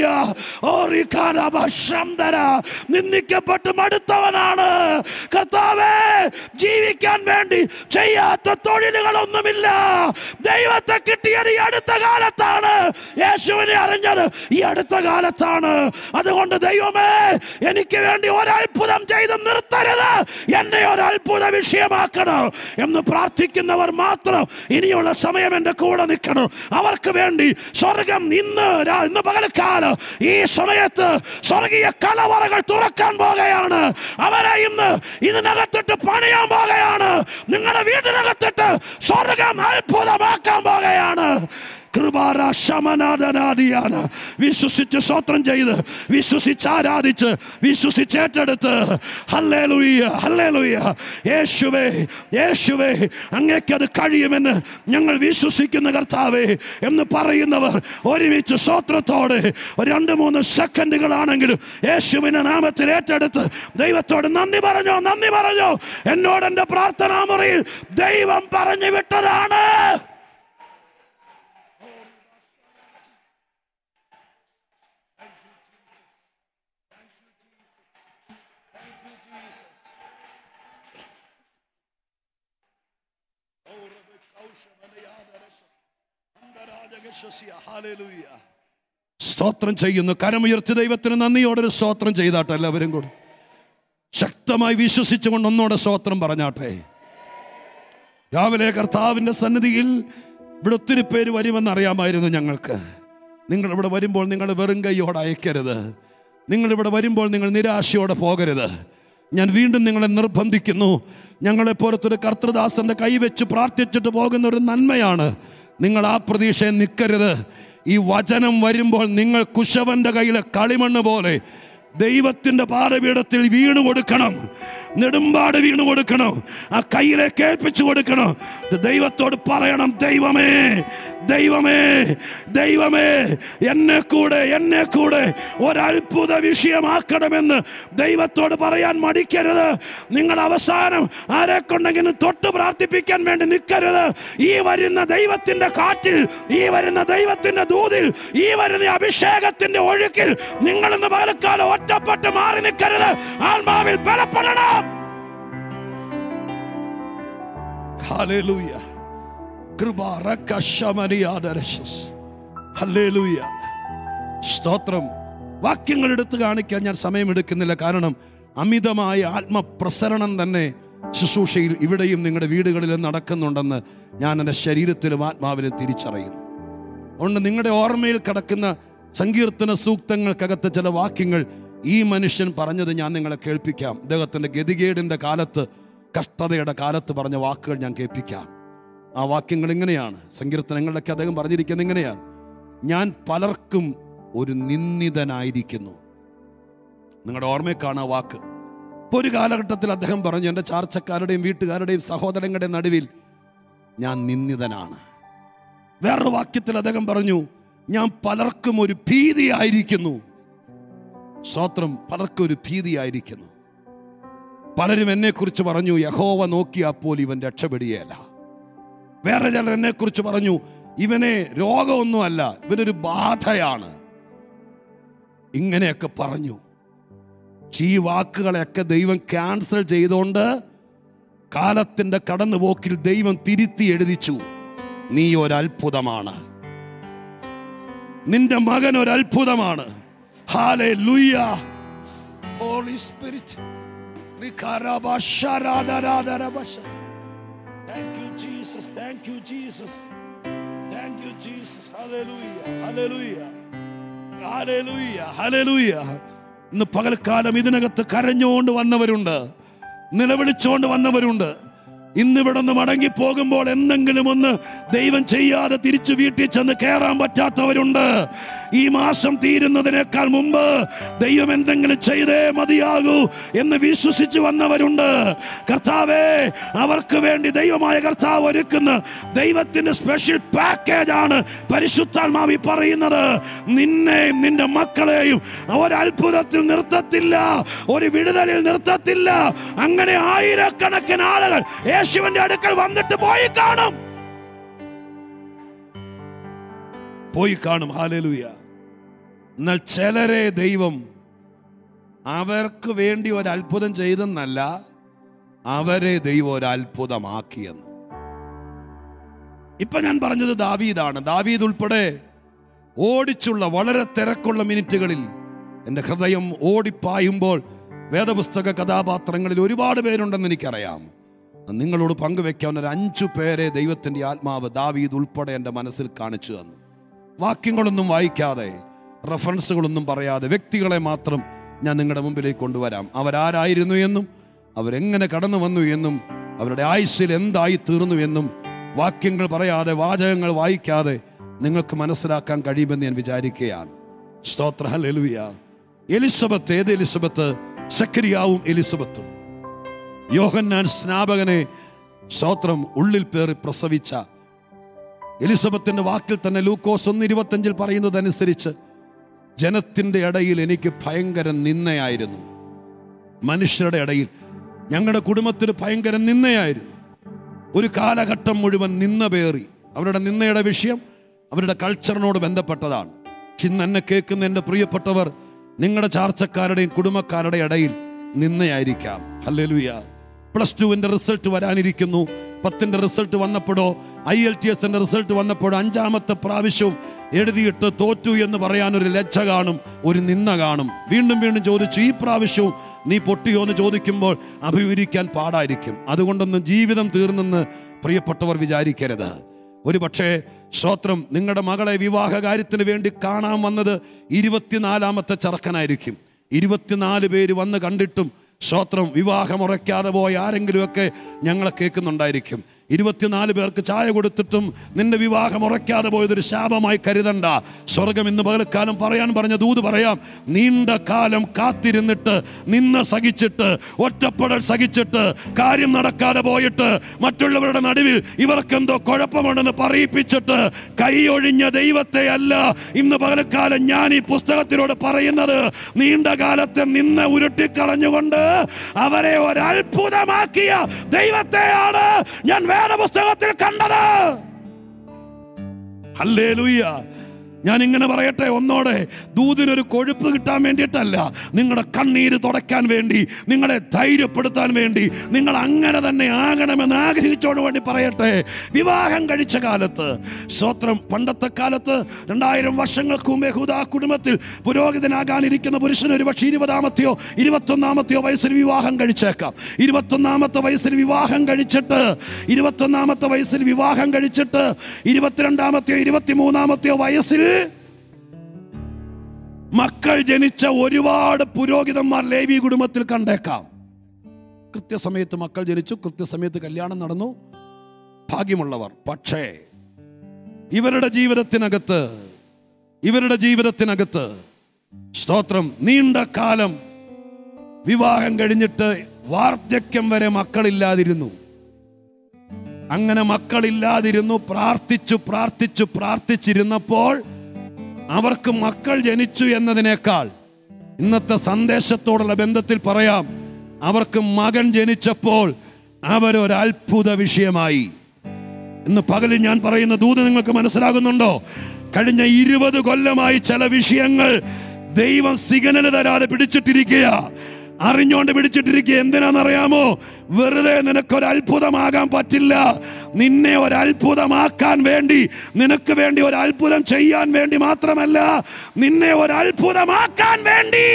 നിന്ദിക്കപ്പെട്ട് മടുത്തവനാണ് കർത്താവേ ജീവിക്കാൻ വേണ്ടി ചെയ്യാത്ത തൊഴിലുകളൊന്നുമില്ല ദൈവത്തെ കിട്ടിയത് ഈ അടുത്ത കാലത്താണ് യേശുവിനെ അറിഞ്ഞത് ഈ അടുത്ത കാലത്താണ് അതുകൊണ്ട് ദൈവമേ എനിക്ക് വേണ്ടി ഒരത്ഭുതം ചെയ്ത് നിർത്തരുത് എന്നെ ഒരു അത്ഭുത വിഷയമാക്കണം എന്ന് പ്രാർത്ഥിക്കുന്നവർ മാത്രം ഇനിയുള്ള സമയം എൻ്റെ കൂടെ നിൽക്കണം അവർക്ക് വേണ്ടി സ്വർഗം ഇന്ന് രാ- ഇന്ന് പകൽക്കാലം ഈ സമയത്ത് സ്വർഗീയ കലവറകൾ തുറക്കാൻ പോകുകയാണ് അവരെ ഇന്ന് ഇതിനകത്തിട്ട് പണിയാൻ പോകുകയാണ് നിങ്ങളുടെ വീടിനകത്തിട്ട് സ്വർഗം അത്ഭുതമാക്കാൻ പോകുകയാണ് കൃപാര ശമനാദനാദിയാണ് വിശ്വസിച്ച് സ്വത്രം ചെയ്ത് വിശ്വസിച്ച് ആരാധിച്ച് വിശ്വസിച്ച് ഏറ്റെടുത്ത് ഹല്ലേലൂയ ഹല്ലേലൂയ യേശുവേ യേശുവേ അങ്ങേക്കത് കഴിയുമെന്ന് ഞങ്ങൾ വിശ്വസിക്കുന്ന കർത്താവേ എന്ന് പറയുന്നവർ ഒരുമിച്ച് സ്വത്രത്തോടെ ഒരു രണ്ട് മൂന്ന് സെക്കൻഡുകളാണെങ്കിലും യേശുവിന്റെ നാമത്തിൽ ഏറ്റെടുത്ത് ദൈവത്തോട് നന്ദി പറഞ്ഞോ നന്ദി പറഞ്ഞോ എന്നോട് എൻ്റെ പ്രാർത്ഥനാ മുറിയിൽ ദൈവം പറഞ്ഞു വിട്ടതാണ് സ്തോത്രം ചെയ്യുന്നു കരമുയർത്തി ദൈവത്തിന് നന്ദിയോടെ ഒരു സ്തോത്രം ചെയ്താട്ടെ എല്ലാവരും കൂടി ശക്തമായി വിശ്വസിച്ചുകൊണ്ട് ഒന്നോടെ സ്തോത്രം പറഞ്ഞാട്ടെ രാവിലെ കർത്താവിൻ്റെ സന്നിധിയിൽ ഇവിടെ ഒത്തിരി പേര് വരുമെന്ന് അറിയാമായിരുന്നു ഞങ്ങൾക്ക് നിങ്ങൾ ഇവിടെ വരുമ്പോൾ നിങ്ങൾ വെറും കൈയോടെ അയക്കരുത് നിങ്ങൾ ഇവിടെ വരുമ്പോൾ നിങ്ങൾ നിരാശയോടെ പോകരുത് ഞാൻ വീണ്ടും നിങ്ങളെ നിർബന്ധിക്കുന്നു ഞങ്ങളെപ്പോലത്തൊരു കർത്തൃദാസന്റെ കൈവച്ച് പ്രാർത്ഥിച്ചിട്ട് പോകുന്ന ഒരു നന്മയാണ് നിങ്ങൾ ആ പ്രതീക്ഷയെ നിൽക്കരുത് ഈ വചനം വരുമ്പോൾ നിങ്ങൾ കുശവന്റെ കയ്യിലെ കളിമണ്ണ് പോലെ ദൈവത്തിന്റെ പാതപീഠത്തിൽ വീണു കൊടുക്കണം നെടുമ്പാട് വീണു കൊടുക്കണം ആ കയ്യിലേക്ക് ഏൽപ്പിച്ചു കൊടുക്കണം ഇത് ദൈവത്തോട് പറയണം ദൈവമേ ദൈവമേ ദൈവമേ എന്നെ കൂടെ എന്നെ കൂടെ ഒരത്ഭുത വിഷയമാക്കണമെന്ന് ദൈവത്തോട് പറയാൻ മടിക്കരുത് നിങ്ങൾ അവസാനം ആരെ കൊണ്ടെങ്കിലും തൊട്ട് പ്രാർത്ഥിപ്പിക്കാൻ വേണ്ടി നിൽക്കരുത് ഈ വരുന്ന ദൈവത്തിന്റെ കാറ്റിൽ ഈ വരുന്ന ദൈവത്തിന്റെ ദൂതിൽ ഈ വരുന്ന അഭിഷേകത്തിന്റെ ഒഴുക്കിൽ നിങ്ങൾ ഇന്ന് പകലക്കാലം ഒറ്റപ്പെട്ട് മാറി നിൽക്കരുത് ആത്മാവിൽ ബലപ്പെടണം ഹല്ലേലൂയ കൃപ റക്ക ശമനിയാദരശസ് ഹല്ലേലൂയ സ്തോത്രം വാക്യങ്ങൾ എടുത്തു കാണിക്കാൻ ഞാൻ സമയമെടുക്കുന്നില്ല കാരണം അമിതമായ ആത്മപ്രസരണം തന്നെ ശുശ്രൂഷയിൽ ഇവിടെയും നിങ്ങളുടെ വീടുകളിലും നടക്കുന്നുണ്ടെന്ന് ഞാൻ എൻ്റെ ശരീരത്തിലും ആത്മാവിലും തിരിച്ചറിയുന്നു അതുകൊണ്ട് നിങ്ങളുടെ ഓർമ്മയിൽ കിടക്കുന്ന സങ്കീർത്തന സൂക്തങ്ങൾക്കകത്ത് ചില വാക്യങ്ങൾ ഈ മനുഷ്യൻ പറഞ്ഞത് ഞാൻ നിങ്ങളെ കേൾപ്പിക്കാം അദ്ദേഹത്തിൻ്റെ ഗതികേടിൻ്റെ കാലത്ത് കഷ്ടതയുടെ കാലത്ത് പറഞ്ഞ വാക്കുകൾ ഞാൻ കേൾപ്പിക്കാം ആ വാക്യങ്ങൾ ഇങ്ങനെയാണ് സങ്കീർത്തനങ്ങളിലൊക്കെ അദ്ദേഹം പറഞ്ഞിരിക്കുന്നത് ഇങ്ങനെയാണ് ഞാൻ പലർക്കും ഒരു നിന്ദിതനായിരിക്കുന്നു നിങ്ങളുടെ ഓർമ്മയിൽ കാണാം ആ വാക്ക് ഇപ്പോൾ ഒരു കാലഘട്ടത്തിൽ അദ്ദേഹം പറഞ്ഞു എൻ്റെ ചാർച്ചക്കാരുടെയും വീട്ടുകാരുടെയും സഹോദരങ്ങളുടെയും നടുവിൽ ഞാൻ നിന്ദിതനാണ് വേറൊരു വാക്യത്തിൽ അദ്ദേഹം പറഞ്ഞു ഞാൻ പലർക്കും ഒരു ഭീതിയായിരിക്കുന്നു സ്വത്രം പലർക്കും ഒരു ഭീതിയായിരിക്കുന്നു പലരും എന്നെക്കുറിച്ച് പറഞ്ഞു യഹോവ നോക്കിയപ്പോൾ ഇവൻ രക്ഷപ്പെടുകയല്ല വേറെ ചിലർ എന്നെക്കുറിച്ച് പറഞ്ഞു ഇവനെ രോഗമൊന്നുമല്ല ഇവനൊരു ബാധയാണ് ഇങ്ങനെയൊക്കെ പറഞ്ഞു ഈ വാക്കുകളെയൊക്കെ ദൈവം ക്യാൻസൽ ചെയ്തുകൊണ്ട് കാലത്തിന്റെ കടന്നുപോക്കിൽ ദൈവം തിരുത്തി എഴുതിച്ചു നീ ഒരത്ഭുതമാണ് നിന്റെ മകൻ ഒരത്ഭുതമാണ് hallelujah holy spirit Thank you, Jesus. Thank you, Jesus. Thank you, Jesus. Hallelujah. Hallelujah. Hallelujah. Hallelujah. ഇന്ന് പകൽക്കാലം ഇതിനകത്ത് കരഞ്ഞുകൊണ്ട് വന്നവരുണ്ട് നിലവിളിച്ചുകൊണ്ട് വന്നവരുണ്ട് ഇന്ന് ഇവിടെ നിന്ന് മടങ്ങി പോകുമ്പോൾ എന്തെങ്കിലും ഒന്ന് ദൈവം ചെയ്യാതെ തിരിച്ചു വീട്ടിൽ ചെന്ന് കയറാൻ പറ്റാത്തവരുണ്ട് ഈ മാസം തീരുന്നതിനേക്കാൾ മുമ്പ് ദൈവം എന്തെങ്കിലും ചെയ്തേ മതിയാകൂ എന്ന് വിശ്വസിച്ച് വന്നവരുണ്ട് കർത്താവേ അവർക്ക് വേണ്ടി ദൈവമായ കർത്താവ് ഒരുക്കുന്ന ദൈവത്തിന്റെ സ്പെഷ്യൽ പാക്കേജ് ആണ് പരിശുദ്ധാത്മാവി പറയുന്നത് നിന്നെയും നിന്റെ മക്കളെയും ഒരത്ഭുതത്തിൽ നിർത്തത്തില്ല ഒരു വിടുതലിൽ നിർത്തത്തില്ല അങ്ങനെ ആയിരക്കണക്കിന് ആളുകൾ യേശുവിന്റെ അടുക്കൽ വന്നിട്ട് പോയി കാണും പോയി കാണും ഹാലലുയ എന്നാൽ ചിലരെ ദൈവം അവർക്ക് വേണ്ടി ഒരു അത്ഭുതം ചെയ്തെന്നല്ല അവരെ ദൈവം ഒരു അത്ഭുതമാക്കിയെന്ന് ഇപ്പൊ ഞാൻ പറഞ്ഞത് ദാവീദാണ് ദാവീദ് ഉൾപ്പെടെ ഓടിച്ചുള്ള വളരെ തിരക്കുള്ള മിനിറ്റുകളിൽ എൻ്റെ ഹൃദയം ഓടിപ്പായുമ്പോൾ വേദപുസ്തക കഥാപാത്രങ്ങളിൽ ഒരുപാട് പേരുണ്ടെന്ന് എനിക്കറിയാം നിങ്ങളോട് പങ്കുവെക്കാൻ ഒരു അഞ്ചു പേരെ ദൈവത്തിൻ്റെ ആത്മാവ് ദാവീദ് ഉൾപ്പെടെ എൻ്റെ മനസ്സിൽ കാണിച്ചു തന്നു വാക്യങ്ങളൊന്നും വായിക്കാതെ റെഫറൻസുകളൊന്നും പറയാതെ വ്യക്തികളെ മാത്രം ഞാൻ നിങ്ങളുടെ മുമ്പിലേക്ക് കൊണ്ടുവരാം അവരാരായിരുന്നു എന്നും അവരെങ്ങനെ കടന്നു വന്നു എന്നും അവരുടെ ആയുസ്സിൽ എന്തായി തീർന്നു എന്നും വാക്യങ്ങൾ പറയാതെ വാചകങ്ങൾ വായിക്കാതെ നിങ്ങൾക്ക് മനസ്സിലാക്കാൻ കഴിയുമെന്ന് ഞാൻ വിചാരിക്കുകയാണ് സ്തോത്ര ഹല്ലേലൂയ എലിസബത്ത് ഏത് എലിസബത്ത് സക്രിയാവും എലിസബത്തും യോഹന്നാൻ സ്നാപകനെ സ്തോത്രം ഉള്ളിൽ പേറി പ്രസവിച്ച എലിസബത്തിന്റെ വാക്കിൽ തന്നെ ലൂക്കോസ് ഒന്ന് ഇരുപത്തഞ്ചിൽ പറയുന്നതനുസരിച്ച് ജനത്തിൻ്റെ ഇടയിൽ എനിക്ക് ഭയങ്കര നിന്നയായിരുന്നു മനുഷ്യരുടെ ഇടയിൽ ഞങ്ങളുടെ കുടുംബത്തിന് ഭയങ്കര നിന്നയായിരുന്നു ഒരു കാലഘട്ടം മുഴുവൻ നിന്ന പേറി അവരുടെ നിന്നയുടെ വിഷയം അവരുടെ കൾച്ചറിനോട് ബന്ധപ്പെട്ടതാണ് പക്ഷെ ഇന്ന് എന്നെ കേൾക്കുന്ന എൻ്റെ പ്രിയപ്പെട്ടവർ നിങ്ങളുടെ ചാർച്ചക്കാരുടെയും കുടുംബക്കാരുടെ ഇടയിൽ നിന്നയായിരിക്കാം ഹല്ലേലൂയ പ്ലസ് ടുവിൻ്റെ റിസൾട്ട് വരാനിരിക്കുന്നു പത്തിൻ്റെ റിസൾട്ട് വന്നപ്പോഴോ ഐ എൽ ടി എസിൻ്റെ റിസൾട്ട് വന്നപ്പോഴോ അഞ്ചാമത്തെ പ്രാവശ്യവും എഴുതിയിട്ട് തോറ്റു എന്ന് പറയാൻ ഒരു ലജ്ജ കാണും ഒരു നിന്ന കാണും വീണ്ടും വീണ്ടും ചോദിച്ചു ഈ പ്രാവശ്യവും നീ പൊട്ടിയോ എന്ന് ചോദിക്കുമ്പോൾ അഭിമുഖീകരിക്കാൻ പാടായിരിക്കും അതുകൊണ്ടൊന്നും ജീവിതം തീർന്നെന്ന് പ്രിയപ്പെട്ടവർ വിചാരിക്കരുത് ഒരു പക്ഷേ ശ്രോത്രം നിങ്ങളുടെ മകളെ വിവാഹ കാര്യത്തിന് വേണ്ടി കാണാൻ വന്നത് ഇരുപത്തിനാലാമത്തെ ചെറുക്കനായിരിക്കും ഇരുപത്തിനാല് പേര് വന്ന് കണ്ടിട്ടും സ്തോത്രം വിവാഹമുറയ്ക്കാതെ പോയ ആരെങ്കിലുമൊക്കെ ഞങ്ങളെ കേൾക്കുന്നുണ്ടായിരിക്കും ഇരുപത്തിനാല് പേർക്ക് ചായ കൊടുത്തിട്ടും നിന്റെ വിവാഹം ഉറയ്ക്കാതെ പോയതൊരു ശാപമായി കരുതണ്ട സ്വർഗം ഇന്ന് പകൽക്കാലം പറയാൻ പറഞ്ഞ ദൂത് പറയാം നീണ്ട കാലം കാത്തിരുന്നിട്ട് നിന്ന് സഹിച്ചിട്ട് ഒറ്റപ്പെടൽ സഹിച്ചിട്ട് കാര്യം നടക്കാതെ പോയിട്ട് മറ്റുള്ളവരുടെ നടുവിൽ ഇവർക്കെന്തോ കുഴപ്പമുണ്ടെന്ന് പറയിപ്പിച്ചിട്ട് കൈയൊഴിഞ്ഞ ദൈവത്തെ അല്ല ഇന്ന് പകൽക്കാലം ഞാൻ ഈ പുസ്തകത്തിലൂടെ പറയുന്നത് നീണ്ട കാലത്തെ നിന്ന് ഉരുട്ടിക്കളഞ്ഞുകൊണ്ട് അവരെ ഒരത്ഭുതമാക്കിയ ദൈവത്തെയാണ് ഞാൻ വേദപുസ്തകത്തിൽ കണ്ടത് ഹല്ലേലൂയ ഞാൻ ഇങ്ങനെ പറയട്ടെ ഒന്നോടെ ദൂതിനൊരു കൊഴുപ്പ് കിട്ടാൻ വേണ്ടിയിട്ടല്ല നിങ്ങളുടെ കണ്ണീര് തുടയ്ക്കാൻ വേണ്ടി നിങ്ങളെ ധൈര്യപ്പെടുത്താൻ വേണ്ടി നിങ്ങൾ അങ്ങനെ തന്നെ ആകണമെന്ന് ആഗ്രഹിച്ചോട് വേണ്ടി പറയട്ടെ വിവാഹം കഴിച്ച കാലത്ത് സ്വത്രം പണ്ടത്തെ കാലത്ത് രണ്ടായിരം വർഷങ്ങൾക്ക് മുമ്പേ ഹുദാ കുടുംബത്തിൽ പുരോഹിതനാകാനിരിക്കുന്ന പുരുഷൻ ഒരു പക്ഷേ ഇരുപതാമത്തെയോ ഇരുപത്തൊന്നാമത്തെയോ വയസ്സിൽ വിവാഹം കഴിച്ചേക്കാം ഇരുപത്തൊന്നാമത്തെ വയസ്സിൽ വിവാഹം കഴിച്ചിട്ട് ഇരുപത്തൊന്നാമത്തെ വയസ്സിൽ വിവാഹം കഴിച്ചിട്ട് ഇരുപത്തിരണ്ടാമത്തെയോ ഇരുപത്തിമൂന്നാമത്തെയോ വയസ്സിൽ മക്കൾ ജനിച്ച ഒരുപാട് പുരോഹിതന്മാർ ലേവി കുടുംബത്തിൽ കണ്ടേക്കാം കൃത്യസമയത്ത് മക്കൾ ജനിച്ചു കൃത്യസമയത്ത് കല്യാണം നടന്നു ഭാഗ്യമുള്ളവർ പക്ഷേ ഇവരുടെ ജീവിതത്തിനകത്ത് ഇവരുടെ ജീവിതത്തിനകത്ത് സ്തോത്രം നീണ്ട കാലം വിവാഹം കഴിഞ്ഞിട്ട് വാർദ്ധക്യം വരെ മക്കളില്ലാതിരുന്നു അങ്ങനെ മക്കളില്ലാതിരുന്നു പ്രാർത്ഥിച്ചു പ്രാർത്ഥിച്ചു പ്രാർത്ഥിച്ചിരുന്നപ്പോൾ അവർക്ക് മക്കൾ ജനിച്ചു എന്നതിനേക്കാൾ ഇന്നത്തെ സന്ദേശത്തോടുള്ള ബന്ധത്തിൽ പറയാം അവർക്ക് മകൻ ജനിച്ചപ്പോൾ അവരൊരത്ഭുത വിഷയമായി ഇന്ന് പകലിൽ ഞാൻ പറയുന്ന ദൂത് നിങ്ങൾക്ക് മനസ്സിലാകുന്നുണ്ടോ കഴിഞ്ഞ ഇരുപത് കൊല്ലമായി ചില വിഷയങ്ങൾ ദൈവം സിഗ്നൽ തരാതെ പിടിച്ചിട്ടിരിക്കുക അറിഞ്ഞുകൊണ്ട് പിടിച്ചിട്ടിരിക്കുക എന്തിനാണെന്നറിയാമോ വെറുതെ നിനക്കൊരു അത്ഭുതമാകാൻ പറ്റില്ല നിന്നെ ഒരു അത്ഭുതമാക്കാൻ വേണ്ടി നിനക്ക് വേണ്ടി ഒരു അത്ഭുതം ചെയ്യാൻ വേണ്ടി മാത്രമല്ല നിന്നെ ഒരു അത്ഭുതമാക്കാൻ വേണ്ടി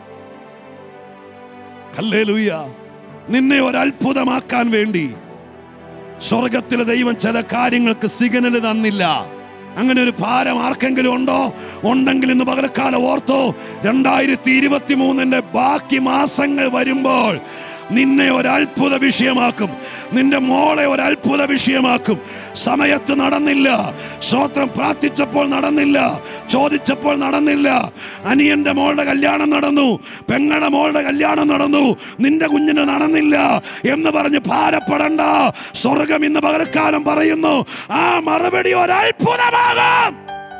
ഹല്ലേലൂയ നിന്നെ ഒരു അത്ഭുതമാക്കാൻ വേണ്ടി സ്വർഗത്തിലെ ദൈവം ചില കാര്യങ്ങൾക്ക് സിഗ്നൽ തന്നില്ല അങ്ങനെ ഒരു ഭാരം ആർക്കെങ്കിലും ഉണ്ടോ ഉണ്ടെങ്കിൽ ഇന്ന് പകലക്കാലം ഓർത്തോ രണ്ടായിരത്തി ഇരുപത്തി മൂന്നിന്റെ ബാക്കി മാസങ്ങൾ വരുമ്പോൾ നിന്നെ ഒരു അത്ഭുത വിഷയമാക്കും നിന്റെ മോളെ ഒരു അത്ഭുത വിഷയമാക്കും സമയത്ത് നടന്നില്ല സ്വത്രം പ്രാർത്ഥിച്ചപ്പോൾ നടന്നില്ല ചോദിച്ചപ്പോൾ നടന്നില്ല അനിയന്റെ മോളുടെ കല്യാണം നടന്നു പെങ്ങളുടെ മോളുടെ കല്യാണം നടന്നു നിന്റെ കുഞ്ഞിന് നടന്നില്ല എന്ന് പറഞ്ഞ് ഭാരപ്പെടണ്ട സ്വർഗം ഇന്ന് പകൽക്കാലം പറയുന്നു ആ മറുപടി ഒരു അത്ഭുതമാകാം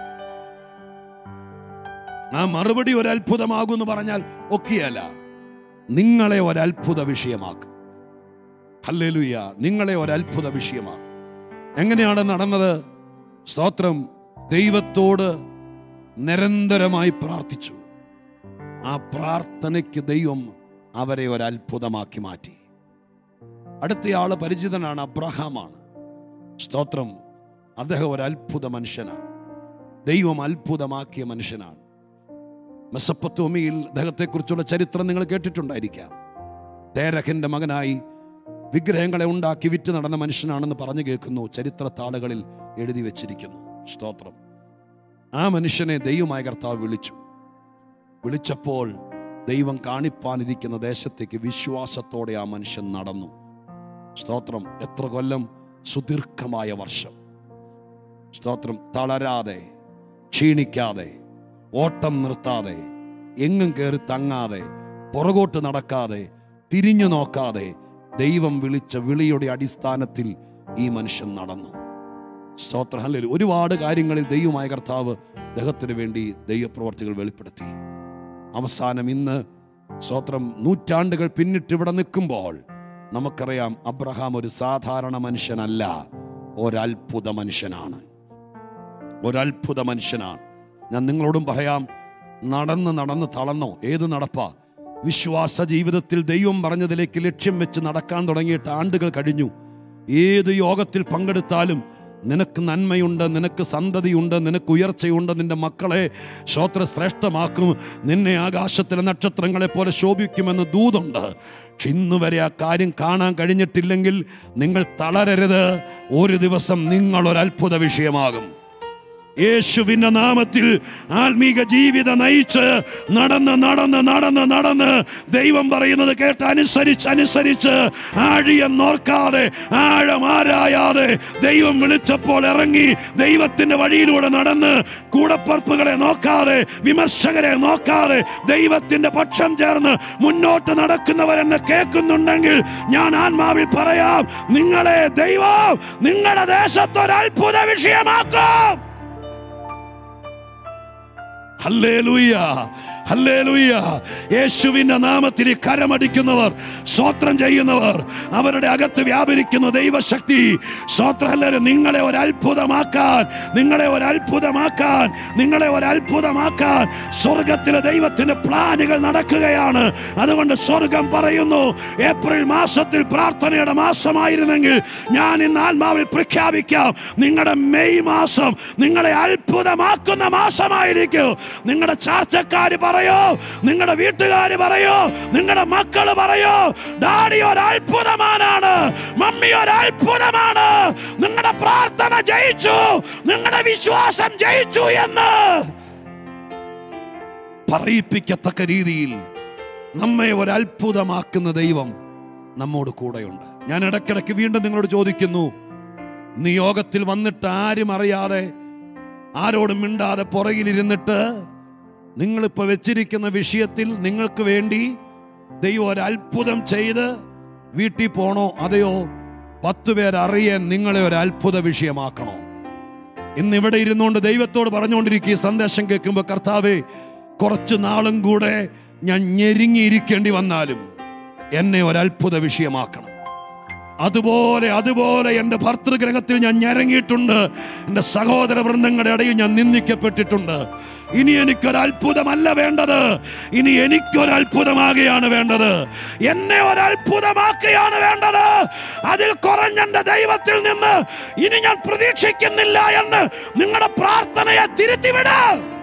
ആ മറുപടി ഒരു അത്ഭുതമാകും എന്ന് പറഞ്ഞാൽ ഒക്കെയല്ല നിങ്ങളെ ഒരു അത്ഭുത വിഷയമാക്കും ഹല്ലേലൂയ നിങ്ങളെ ഒരു അത്ഭുത വിഷയമാക്കും എങ്ങനെയാണ് നടന്നത് സ്തോത്രം ദൈവത്തോട് നിരന്തരമായി പ്രാർത്ഥിച്ചു ആ പ്രാർത്ഥനയ്ക്ക് ദൈവം അവരെ ഒരു അത്ഭുതമാക്കി മാറ്റി അടുത്തയാള് പരിചിതനാണ് അബ്രഹാമാണ് സ്തോത്രം അദ്ദേഹം ഒരു അത്ഭുത മനുഷ്യനാണ് ദൈവം അത്ഭുതമാക്കിയ മനുഷ്യനാണ് മെസ്സപ്പത്തോമിയിൽ അദ്ദേഹത്തെക്കുറിച്ചുള്ള ചരിത്രം നിങ്ങൾ കേട്ടിട്ടുണ്ടായിരിക്കാം തേരഹന്റെ മകനായി വിഗ്രഹങ്ങളെ ഉണ്ടാക്കി വിറ്റ് നടന്ന മനുഷ്യനാണെന്ന് പറഞ്ഞു കേൾക്കുന്നു ചരിത്ര താളുകളിൽ എഴുതി വെച്ചിരിക്കുന്നു സ്തോത്രം ആ മനുഷ്യനെ ദൈവമായ കർത്താവ് വിളിച്ചു വിളിച്ചപ്പോൾ ദൈവം കാണിപ്പാനിരിക്കുന്ന ദേശത്തേക്ക് വിശ്വാസത്തോടെ ആ മനുഷ്യൻ നടന്നു സ്തോത്രം എത്ര കൊല്ലം സുദീർഘമായ വർഷം സ്തോത്രം തളരാതെ ക്ഷീണിക്കാതെ ഓട്ടം നിർത്താതെ എങ്ങും കയറി തങ്ങാതെ പുറകോട്ട് നടക്കാതെ തിരിഞ്ഞു നോക്കാതെ ദൈവം വിളിച്ച വിളിയുടെ അടിസ്ഥാനത്തിൽ ഈ മനുഷ്യൻ നടന്നു സ്തോത്ര ഹല്ലേലൂയ. ഒരുപാട് കാര്യങ്ങളിൽ ദൈവമായ കർത്താവ് ദൈവത്തിന് വേണ്ടി ദൈവപ്രവർത്തികൾ വെളിപ്പെടുത്തി അവസാനം ഇന്ന് സ്തോത്രം നൂറ്റാണ്ടുകൾ പിന്നിട്ട് ഇവിടെ നിൽക്കുമ്പോൾ നമുക്കറിയാം അബ്രഹാം ഒരു സാധാരണ മനുഷ്യനല്ല ഒരത്ഭുത മനുഷ്യനാണ് ഒരത്ഭുത മനുഷ്യനാണ് ഞാൻ നിങ്ങളോടും പറയാം നടന്ന് നടന്ന് തളർന്നോ ഏത് നടപ്പാ വിശ്വാസ ജീവിതത്തിൽ ദൈവം പറഞ്ഞതിലേക്ക് ലക്ഷ്യം വെച്ച് നടക്കാൻ തുടങ്ങിയിട്ട് ആണ്ടുകൾ കഴിഞ്ഞു ഏത് യോഗത്തിൽ പങ്കെടുത്താലും നിനക്ക് നന്മയുണ്ട് നിനക്ക് സന്തതിയുണ്ട് നിനക്ക് ഉയർച്ചയുണ്ട് നിന്റെ മക്കളെ ശ്രോത്ര ശ്രേഷ്ഠമാക്കും നിന്നെ ആകാശത്തിലെ നക്ഷത്രങ്ങളെ പോലെ ശോഭിക്കുമെന്ന് ദൂതുണ്ട് പക്ഷെ ഇന്ന് വരെ ആ കാര്യം കാണാൻ കഴിഞ്ഞിട്ടില്ലെങ്കിൽ നിങ്ങൾ തളരരുത് ഒരു ദിവസം നിങ്ങൾ ഒരു അത്ഭുത വിഷയമാകും യേശുവിന്റെ നാമത്തിൽ ആത്മീക ജീവിതം നയിച്ച് നടന്ന് നടന്ന് നടന്ന് നടന്ന് ദൈവം പറയുന്നത് കേട്ട് അനുസരിച്ച് അനുസരിച്ച് ആഴിയം നോർക്കാതെ ആഴം ആരായാതെ ദൈവം വിളിച്ചപ്പോൾ ഇറങ്ങി ദൈവത്തിന്റെ വഴിയിലൂടെ നടന്ന് കൂടപ്പറപ്പുകളെ നോക്കാതെ വിമർശകരെ നോക്കാതെ ദൈവത്തിന്റെ പക്ഷം ചേർന്ന് മുന്നോട്ട് നടക്കുന്നവരെന്ന് കേൾക്കുന്നുണ്ടെങ്കിൽ ഞാൻ ആത്മാവിൽ പറയാം നിങ്ങളെ ദൈവം നിങ്ങളുടെ ദേശത്തൊരു അത്ഭുത വിഷയമാക്കും ഹല്ലേലൂയ ഹല്ലേലൂയ യേശുവിന്റെ നാമത്തിൽ ഈ കരമടിക്കുന്നവർ സ്വോത്രം ചെയ്യുന്നവർ അവരുടെ അകത്ത് വ്യാപരിക്കുന്ന ദൈവശക്തി സ്വോത്രഹല്ലര് നിങ്ങളെ ഒരു അത്ഭുതമാക്കാൻ നിങ്ങളെ ഒരു അത്ഭുതമാക്കാൻ നിങ്ങളെ ഒരു അത്ഭുതമാക്കാൻ സ്വർഗത്തിലെ ദൈവത്തിന്റെ പ്ലാനുകൾ നടക്കുകയാണ് അതുകൊണ്ട് സ്വർഗം പറയുന്നു ഏപ്രിൽ മാസത്തിൽ പ്രാർത്ഥനയുടെ മാസമായിരുന്നെങ്കിൽ ഞാൻ ഇന്ന് ആത്മാവിൽ പ്രഖ്യാപിക്കാം നിങ്ങളുടെ മെയ് മാസം നിങ്ങളെ അത്ഭുതമാക്കുന്ന മാസമായിരിക്കും നിങ്ങളുടെ ചാർച്ചക്കാര് പറയോ നിങ്ങളുടെ വീട്ടുകാര് പറയോ നിങ്ങളുടെ മക്കള് പറയോ ഡാഡി ഒരു അത്ഭുതമാനാണ് മമ്മി ഒരു അത്ഭുതമാണ് നിങ്ങളുടെ പ്രാർത്ഥന ജയിച്ചു നിങ്ങളുടെ വിശ്വാസം ജയിച്ചു എന്ന് പറയിപ്പിക്കത്തക്ക രീതിയിൽ നമ്മെ ഒരു അത്ഭുതമാക്കുന്ന ദൈവം നമ്മോട് കൂടെയുണ്ട് ഞാൻ ഇടയ്ക്കിടയ്ക്ക് വീണ്ടും നിങ്ങളോട് ചോദിക്കുന്നു നീ യോഗത്തിൽ വന്നിട്ട് ആരും അറിയാതെ ആരോടും മിണ്ടാതെ പുറകിലിരുന്നിട്ട് നിങ്ങളിപ്പോൾ വെച്ചിരിക്കുന്ന വിഷയത്തിൽ നിങ്ങൾക്ക് വേണ്ടി ദൈവം ഒരു അത്ഭുതം ചെയ്ത് വീട്ടിൽ പോണോ അതെയോ പത്ത് പേരറിയാൻ നിങ്ങളെ ഒരു അത്ഭുത വിഷയമാക്കണോ ഇന്ന് ഇവിടെ ഇരുന്നുകൊണ്ട് ദൈവത്തോട് പറഞ്ഞുകൊണ്ടിരിക്കുക ഈ സന്ദേശം കേൾക്കുമ്പോൾ കർത്താവേ കുറച്ച് നാളും കൂടെ ഞാൻ ഞെരുങ്ങിയിരിക്കേണ്ടി വന്നാലും എന്നെ ഒരു അത്ഭുത വിഷയമാക്കണം അതുപോലെ അതുപോലെ എൻ്റെ ഭർതൃഗ്രഹത്തിൽ ഞാൻ ഞരങ്ങിയിട്ടുണ്ട് എൻ്റെ സഹോദര വൃന്ദങ്ങളുടെ ഇടയിൽ ഞാൻ നിന്ദിക്കപ്പെട്ടിട്ടുണ്ട് ഇനി എനിക്കൊരു അത്ഭുതമല്ല വേണ്ടത് ഇനി എനിക്കൊരു അത്ഭുതമാകുകയാണ് വേണ്ടത് എന്നെ ഒരു അത്ഭുതമാക്കുകയാണ് വേണ്ടത് അതിൽ കുറഞ്ഞ എൻ്റെ ദൈവത്തിൽ നിന്ന് ഇനി ഞാൻ പ്രതീക്ഷിക്കുന്നില്ല എന്ന് നിങ്ങളുടെ പ്രാർത്ഥനയെ തിരുത്തിവിട്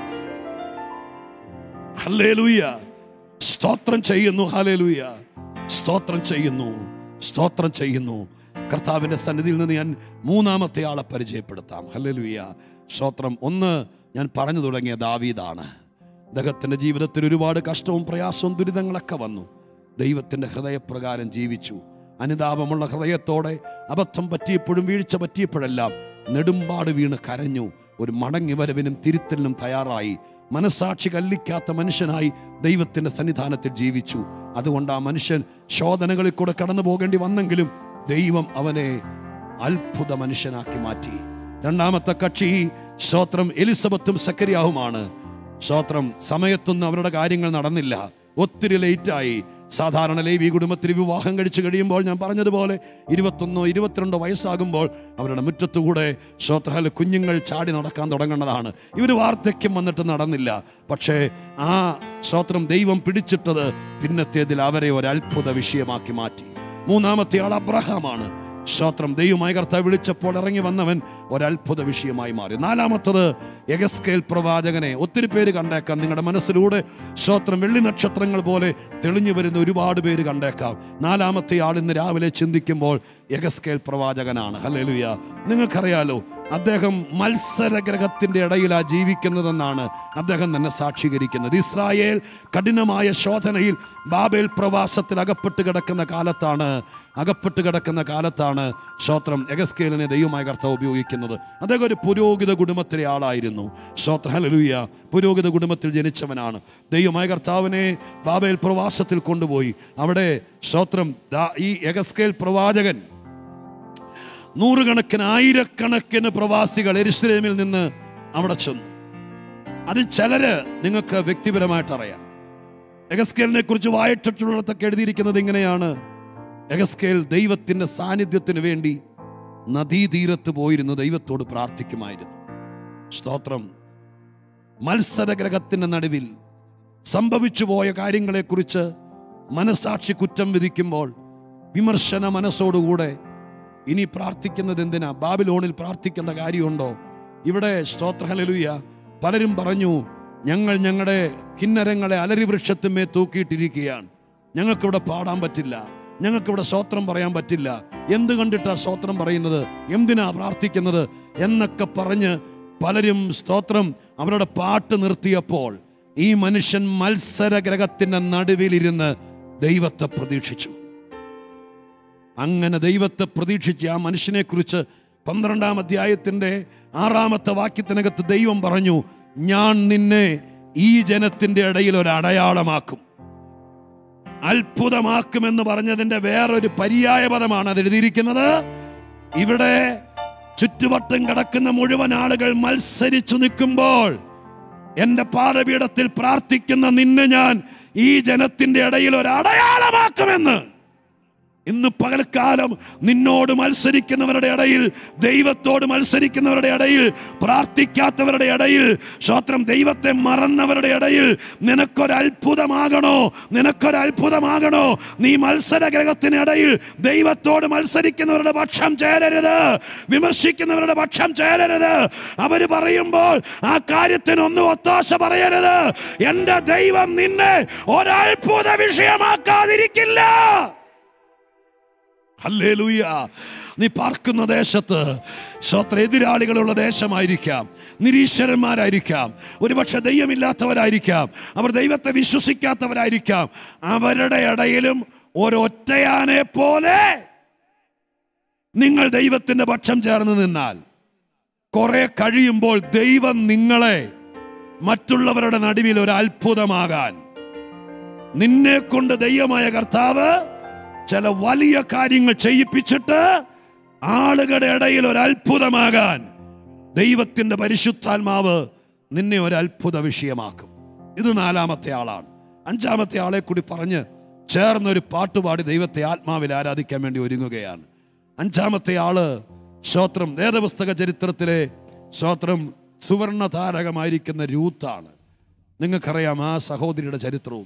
ഹല്ലേലൂയ സ്തോത്രം ചെയ്യുന്നു ഹല്ലേലൂയ സ്തോത്രം ചെയ്യുന്നു സ്തോത്രം ചെയ്യുന്നു കർത്താവിൻ്റെ സന്നിധിയിൽ നിന്ന് ഞാൻ മൂന്നാമത്തെ ആളെ പരിചയപ്പെടുത്താം ഹല്ലേലൂയ സ്തോത്രം ഒന്ന് ഞാൻ പറഞ്ഞു തുടങ്ങിയ ദാവീദാണ് അദ്ദേഹത്തിൻ്റെ ജീവിതത്തിൽ ഒരുപാട് കഷ്ടവും പ്രയാസവും ദുരിതങ്ങളൊക്കെ വന്നു ദൈവത്തിൻ്റെ ഹൃദയപ്രകാരം ജീവിച്ചു അനുതാപമുള്ള ഹൃദയത്തോടെ അബദ്ധം പറ്റിയപ്പോഴും വീഴ്ച പറ്റിയപ്പോഴെല്ലാം നെടുമ്പാട് വീണ് കരഞ്ഞു ഒരു മടങ്ങി വരവിനും തിരുത്തലിനും തയ്യാറായി മനസാക്ഷി കല്ലിക്കാത്ത മനുഷ്യനായി ദൈവത്തിൻ്റെ സന്നിധാനത്തിൽ ജീവിച്ചു അതുകൊണ്ട് ആ മനുഷ്യൻ ശോധനകളിൽ കൂടെ കടന്നു പോകേണ്ടി വന്നെങ്കിലും ദൈവം അവനെ അത്ഭുത മനുഷ്യനാക്കി മാറ്റി രണ്ടാമത്തെ കക്ഷി സ്തോത്രം എലിസബത്തും സക്കരിയാവുമാണ് സ്തോത്രം സമയത്തൊന്നും അവരുടെ കാര്യങ്ങൾ നടന്നില്ല ഒത്തിരി ലേറ്റായി സാധാരണ ലേവി കുടുംബത്തിൽ വിവാഹം കഴിച്ചു കഴിയുമ്പോൾ ഞാൻ പറഞ്ഞതുപോലെ ഇരുപത്തൊന്നോ ഇരുപത്തിരണ്ടോ വയസ്സാകുമ്പോൾ അവരുടെ മുറ്റത്തുകൂടെ ശ്രോത്രഹല കുഞ്ഞുങ്ങൾ ചാടി നടക്കാൻ തുടങ്ങുന്നതാണ് ഇവർ വാർദ്ധക്യം വന്നിട്ട് നടന്നില്ല പക്ഷേ ആ ശ്രോത്രം ദൈവം പിടിച്ചിട്ടത് പിന്നത്തേതിൽ അവരെ ഒരു അത്ഭുത വിഷയമാക്കി മാറ്റി മൂന്നാമത്തെ ആൾ അബ്രഹാമാണ് സ്തോത്രം ദൈവമായ കർത്താവ് വിളിച്ചപ്പോൾ ഇറങ്ങി വന്നവൻ ഒരത്ഭുത വിഷയമായി മാറി നാലാമത്തത് എഗസ്കേൽ പ്രവാചകനെ ഒത്തിരി പേര് കണ്ടേക്കാം നിങ്ങളുടെ മനസ്സിലൂടെ സ്തോത്രം വെള്ളി നക്ഷത്രങ്ങൾ പോലെ തെളിഞ്ഞു വരുന്ന ഒരുപാട് പേര് കണ്ടേക്കാം നാലാമത്തെ ആൾ ഇന്ന് രാവിലെ ചിന്തിക്കുമ്പോൾ എഗസ്കേൽ പ്രവാചകനാണ് ഹല്ലേലൂയ നിങ്ങൾക്കറിയാലോ അദ്ദേഹം മത്സരഗ്രഹത്തിൻ്റെ ഇടയിലാണ് ജീവിക്കുന്നതെന്നാണ് അദ്ദേഹം തന്നെ സാക്ഷീകരിക്കുന്നത് ഇസ്രായേൽ കഠിനമായ ശോധനയിൽ ബാബേൽ പ്രവാസത്തിൽ അകപ്പെട്ട് കിടക്കുന്ന കാലത്താണ് അകപ്പെട്ട് കിടക്കുന്ന കാലത്താണ് ശ്രോത്രം എഗസ്കേലിനെ ദൈവമായ കർത്താവ് ഉപയോഗിക്കുന്നത് അദ്ദേഹം ഒരു പുരോഹിത കുടുംബത്തിലെ ആളായിരുന്നു ശ്രോത്ര ഹലലൂയ പുരോഹിത കുടുംബത്തിൽ ജനിച്ചവനാണ് ദൈവമായ കർത്താവിനെ ബാബേൽ പ്രവാസത്തിൽ കൊണ്ടുപോയി അവിടെ ശ്രോത്രം ദാ- ഈ എഗസ്കേൽ പ്രവാചകൻ നൂറുകണക്കിന് ആയിരക്കണക്കിന് പ്രവാസികൾ എരുസലേമിൽ നിന്ന് അവിടെ ചെന്നു അതിൽ ചിലര് നിങ്ങൾക്ക് വ്യക്തിപരമായിട്ട് അറിയാം എഗസ്കേലിനെ കുറിച്ച് വായിട്ടിട്ടുള്ളതൊക്കെ എഴുതിയിരിക്കുന്നത് ഇങ്ങനെയാണ് എഗസ്കേൽ ദൈവത്തിന്റെ സാന്നിധ്യത്തിന് വേണ്ടി നദീതീരത്ത് പോയിരുന്നു ദൈവത്തോട് പ്രാർത്ഥിക്കുമായിരുന്നു സ്തോത്രം മത്സരഗ്രഹത്തിന്റെ നടുവിൽ സംഭവിച്ചു പോയ കാര്യങ്ങളെക്കുറിച്ച് മനസാക്ഷി കുറ്റം വിധിക്കുമ്പോൾ വിമർശന മനസ്സോടുകൂടെ ഇനി പ്രാർത്ഥിക്കുന്നത് എന്തിനാ ബാബിലോണിൽ പ്രാർത്ഥിക്കേണ്ട കാര്യമുണ്ടോ ഇവിടെ സ്തോത്രഹലലുയ പലരും പറഞ്ഞു ഞങ്ങൾ ഞങ്ങളുടെ കിന്നരങ്ങളെ അലരി വൃക്ഷത്തിന്മേ തൂക്കിയിട്ടിരിക്കുകയാണ് ഞങ്ങൾക്കിവിടെ പാടാൻ പറ്റില്ല ഞങ്ങൾക്കിവിടെ സ്തോത്രം പറയാൻ പറ്റില്ല എന്ത് കണ്ടിട്ടാ സ്തോത്രം പറയുന്നത് എന്തിനാ പ്രാർത്ഥിക്കുന്നത് എന്നൊക്കെ പറഞ്ഞ് പലരും സ്തോത്രം അവരുടെ പാട്ട് നിർത്തിയപ്പോൾ ഈ മനുഷ്യൻ മത്സരഗ്രഹത്തിന്റെ നടുവിലിരുന്ന് ദൈവത്തെ പ്രതീക്ഷിച്ചു അങ്ങനെ ദൈവത്തെ പ്രതീക്ഷിച്ച് ആ മനുഷ്യനെ കുറിച്ച് പന്ത്രണ്ടാം അധ്യായത്തിന്റെ ആറാമത്തെ വാക്യത്തിനകത്ത് ദൈവം പറഞ്ഞു ഞാൻ നിന്നെ ഈ ജനത്തിന്റെ ഇടയിൽ ഒരു അടയാളമാക്കും അത്ഭുതമാക്കുമെന്ന് പറഞ്ഞതിന്റെ വേറൊരു പര്യായ പദമാണ് അത് എഴുതിയിരിക്കുന്നത് ഇവിടെ ചുറ്റുവട്ടം കിടക്കുന്ന മുഴുവൻ ആളുകൾ മത്സരിച്ചു നിൽക്കുമ്പോൾ എന്റെ പാദപീഠത്തിൽ പ്രാർത്ഥിക്കുന്ന നിന്നെ ഞാൻ ഈ ജനത്തിന്റെ ഇടയിൽ ഒരു അടയാളമാക്കുമെന്ന് ഇന്ന് പകൽക്കാലം നിന്നോട് മത്സരിക്കുന്നവരുടെ ഇടയിൽ ദൈവത്തോട് മത്സരിക്കുന്നവരുടെ ഇടയിൽ പ്രാർത്ഥിക്കാത്തവരുടെ ഇടയിൽ സ്വത്രം ദൈവത്തെ മറന്നവരുടെ ഇടയിൽ നിനക്കൊരു അത്ഭുതമാകണോ നിനക്കൊരു അത്ഭുതമാകണോ നീ മത്സരഗ്രഹത്തിനിടയിൽ ദൈവത്തോട് മത്സരിക്കുന്നവരുടെ പക്ഷം ചേരരുത് വിമർശിക്കുന്നവരുടെ പക്ഷം ചേരരുത് അവര് പറയുമ്പോൾ ആ കാര്യത്തിനൊന്നും ഒത്താശ പറയരുത് എന്റെ ദൈവം നിന്നെ ഒരത്ഭുത വിഷയമാക്കാതിരിക്കില്ല ഹല്ലേലൂയ നീ പാർക്കുന്ന ദേശത്ത് സ്വത്ര എതിരാളികളുള്ള ദേശമായിരിക്കാം നിരീശ്വരന്മാരായിരിക്കാം ഒരുപക്ഷെ ദൈവമില്ലാത്തവരായിരിക്കാം അവർ ദൈവത്തെ വിശ്വസിക്കാത്തവരായിരിക്കാം അവരുടെ ഇടയിലും ഒരൊറ്റയാനെ പോലെ നിങ്ങൾ ദൈവത്തിന്റെ പക്ഷം ചേർന്ന് നിന്നാൽ കുറെ കഴിയുമ്പോൾ ദൈവം നിങ്ങളെ മറ്റുള്ളവരുടെ നടുവിൽ ഒരു അത്ഭുതമാകാൻ നിന്നെ കൊണ്ട് ദൈവമായ കർത്താവ് ചില വലിയ കാര്യങ്ങൾ ചെയ്യിപ്പിച്ചിട്ട് ആളുകളുടെ ഇടയിൽ ഒരു അത്ഭുതമാകാൻ ദൈവത്തിന്റെ പരിശുദ്ധാത്മാവ് നിന്നെ ഒരു അത്ഭുത വിഷയമാക്കും ഇത് നാലാമത്തെ ആളാണ് അഞ്ചാമത്തെ ആളെ കൂടി പറഞ്ഞ് ചേർന്നൊരു പാട്ടുപാടി ദൈവത്തെ ആത്മാവിൽ ആരാധിക്കാൻ വേണ്ടി ഒരുങ്ങുകയാണ് അഞ്ചാമത്തെ ആള് ശ്രോത്രം വേദപുസ്തക ചരിത്രത്തിലെ ശ്രോത്രം സുവർണ താരകമായിരിക്കുന്ന രൂത്താണ് നിങ്ങൾക്കറിയാം ആ സഹോദരിയുടെ ചരിത്രവും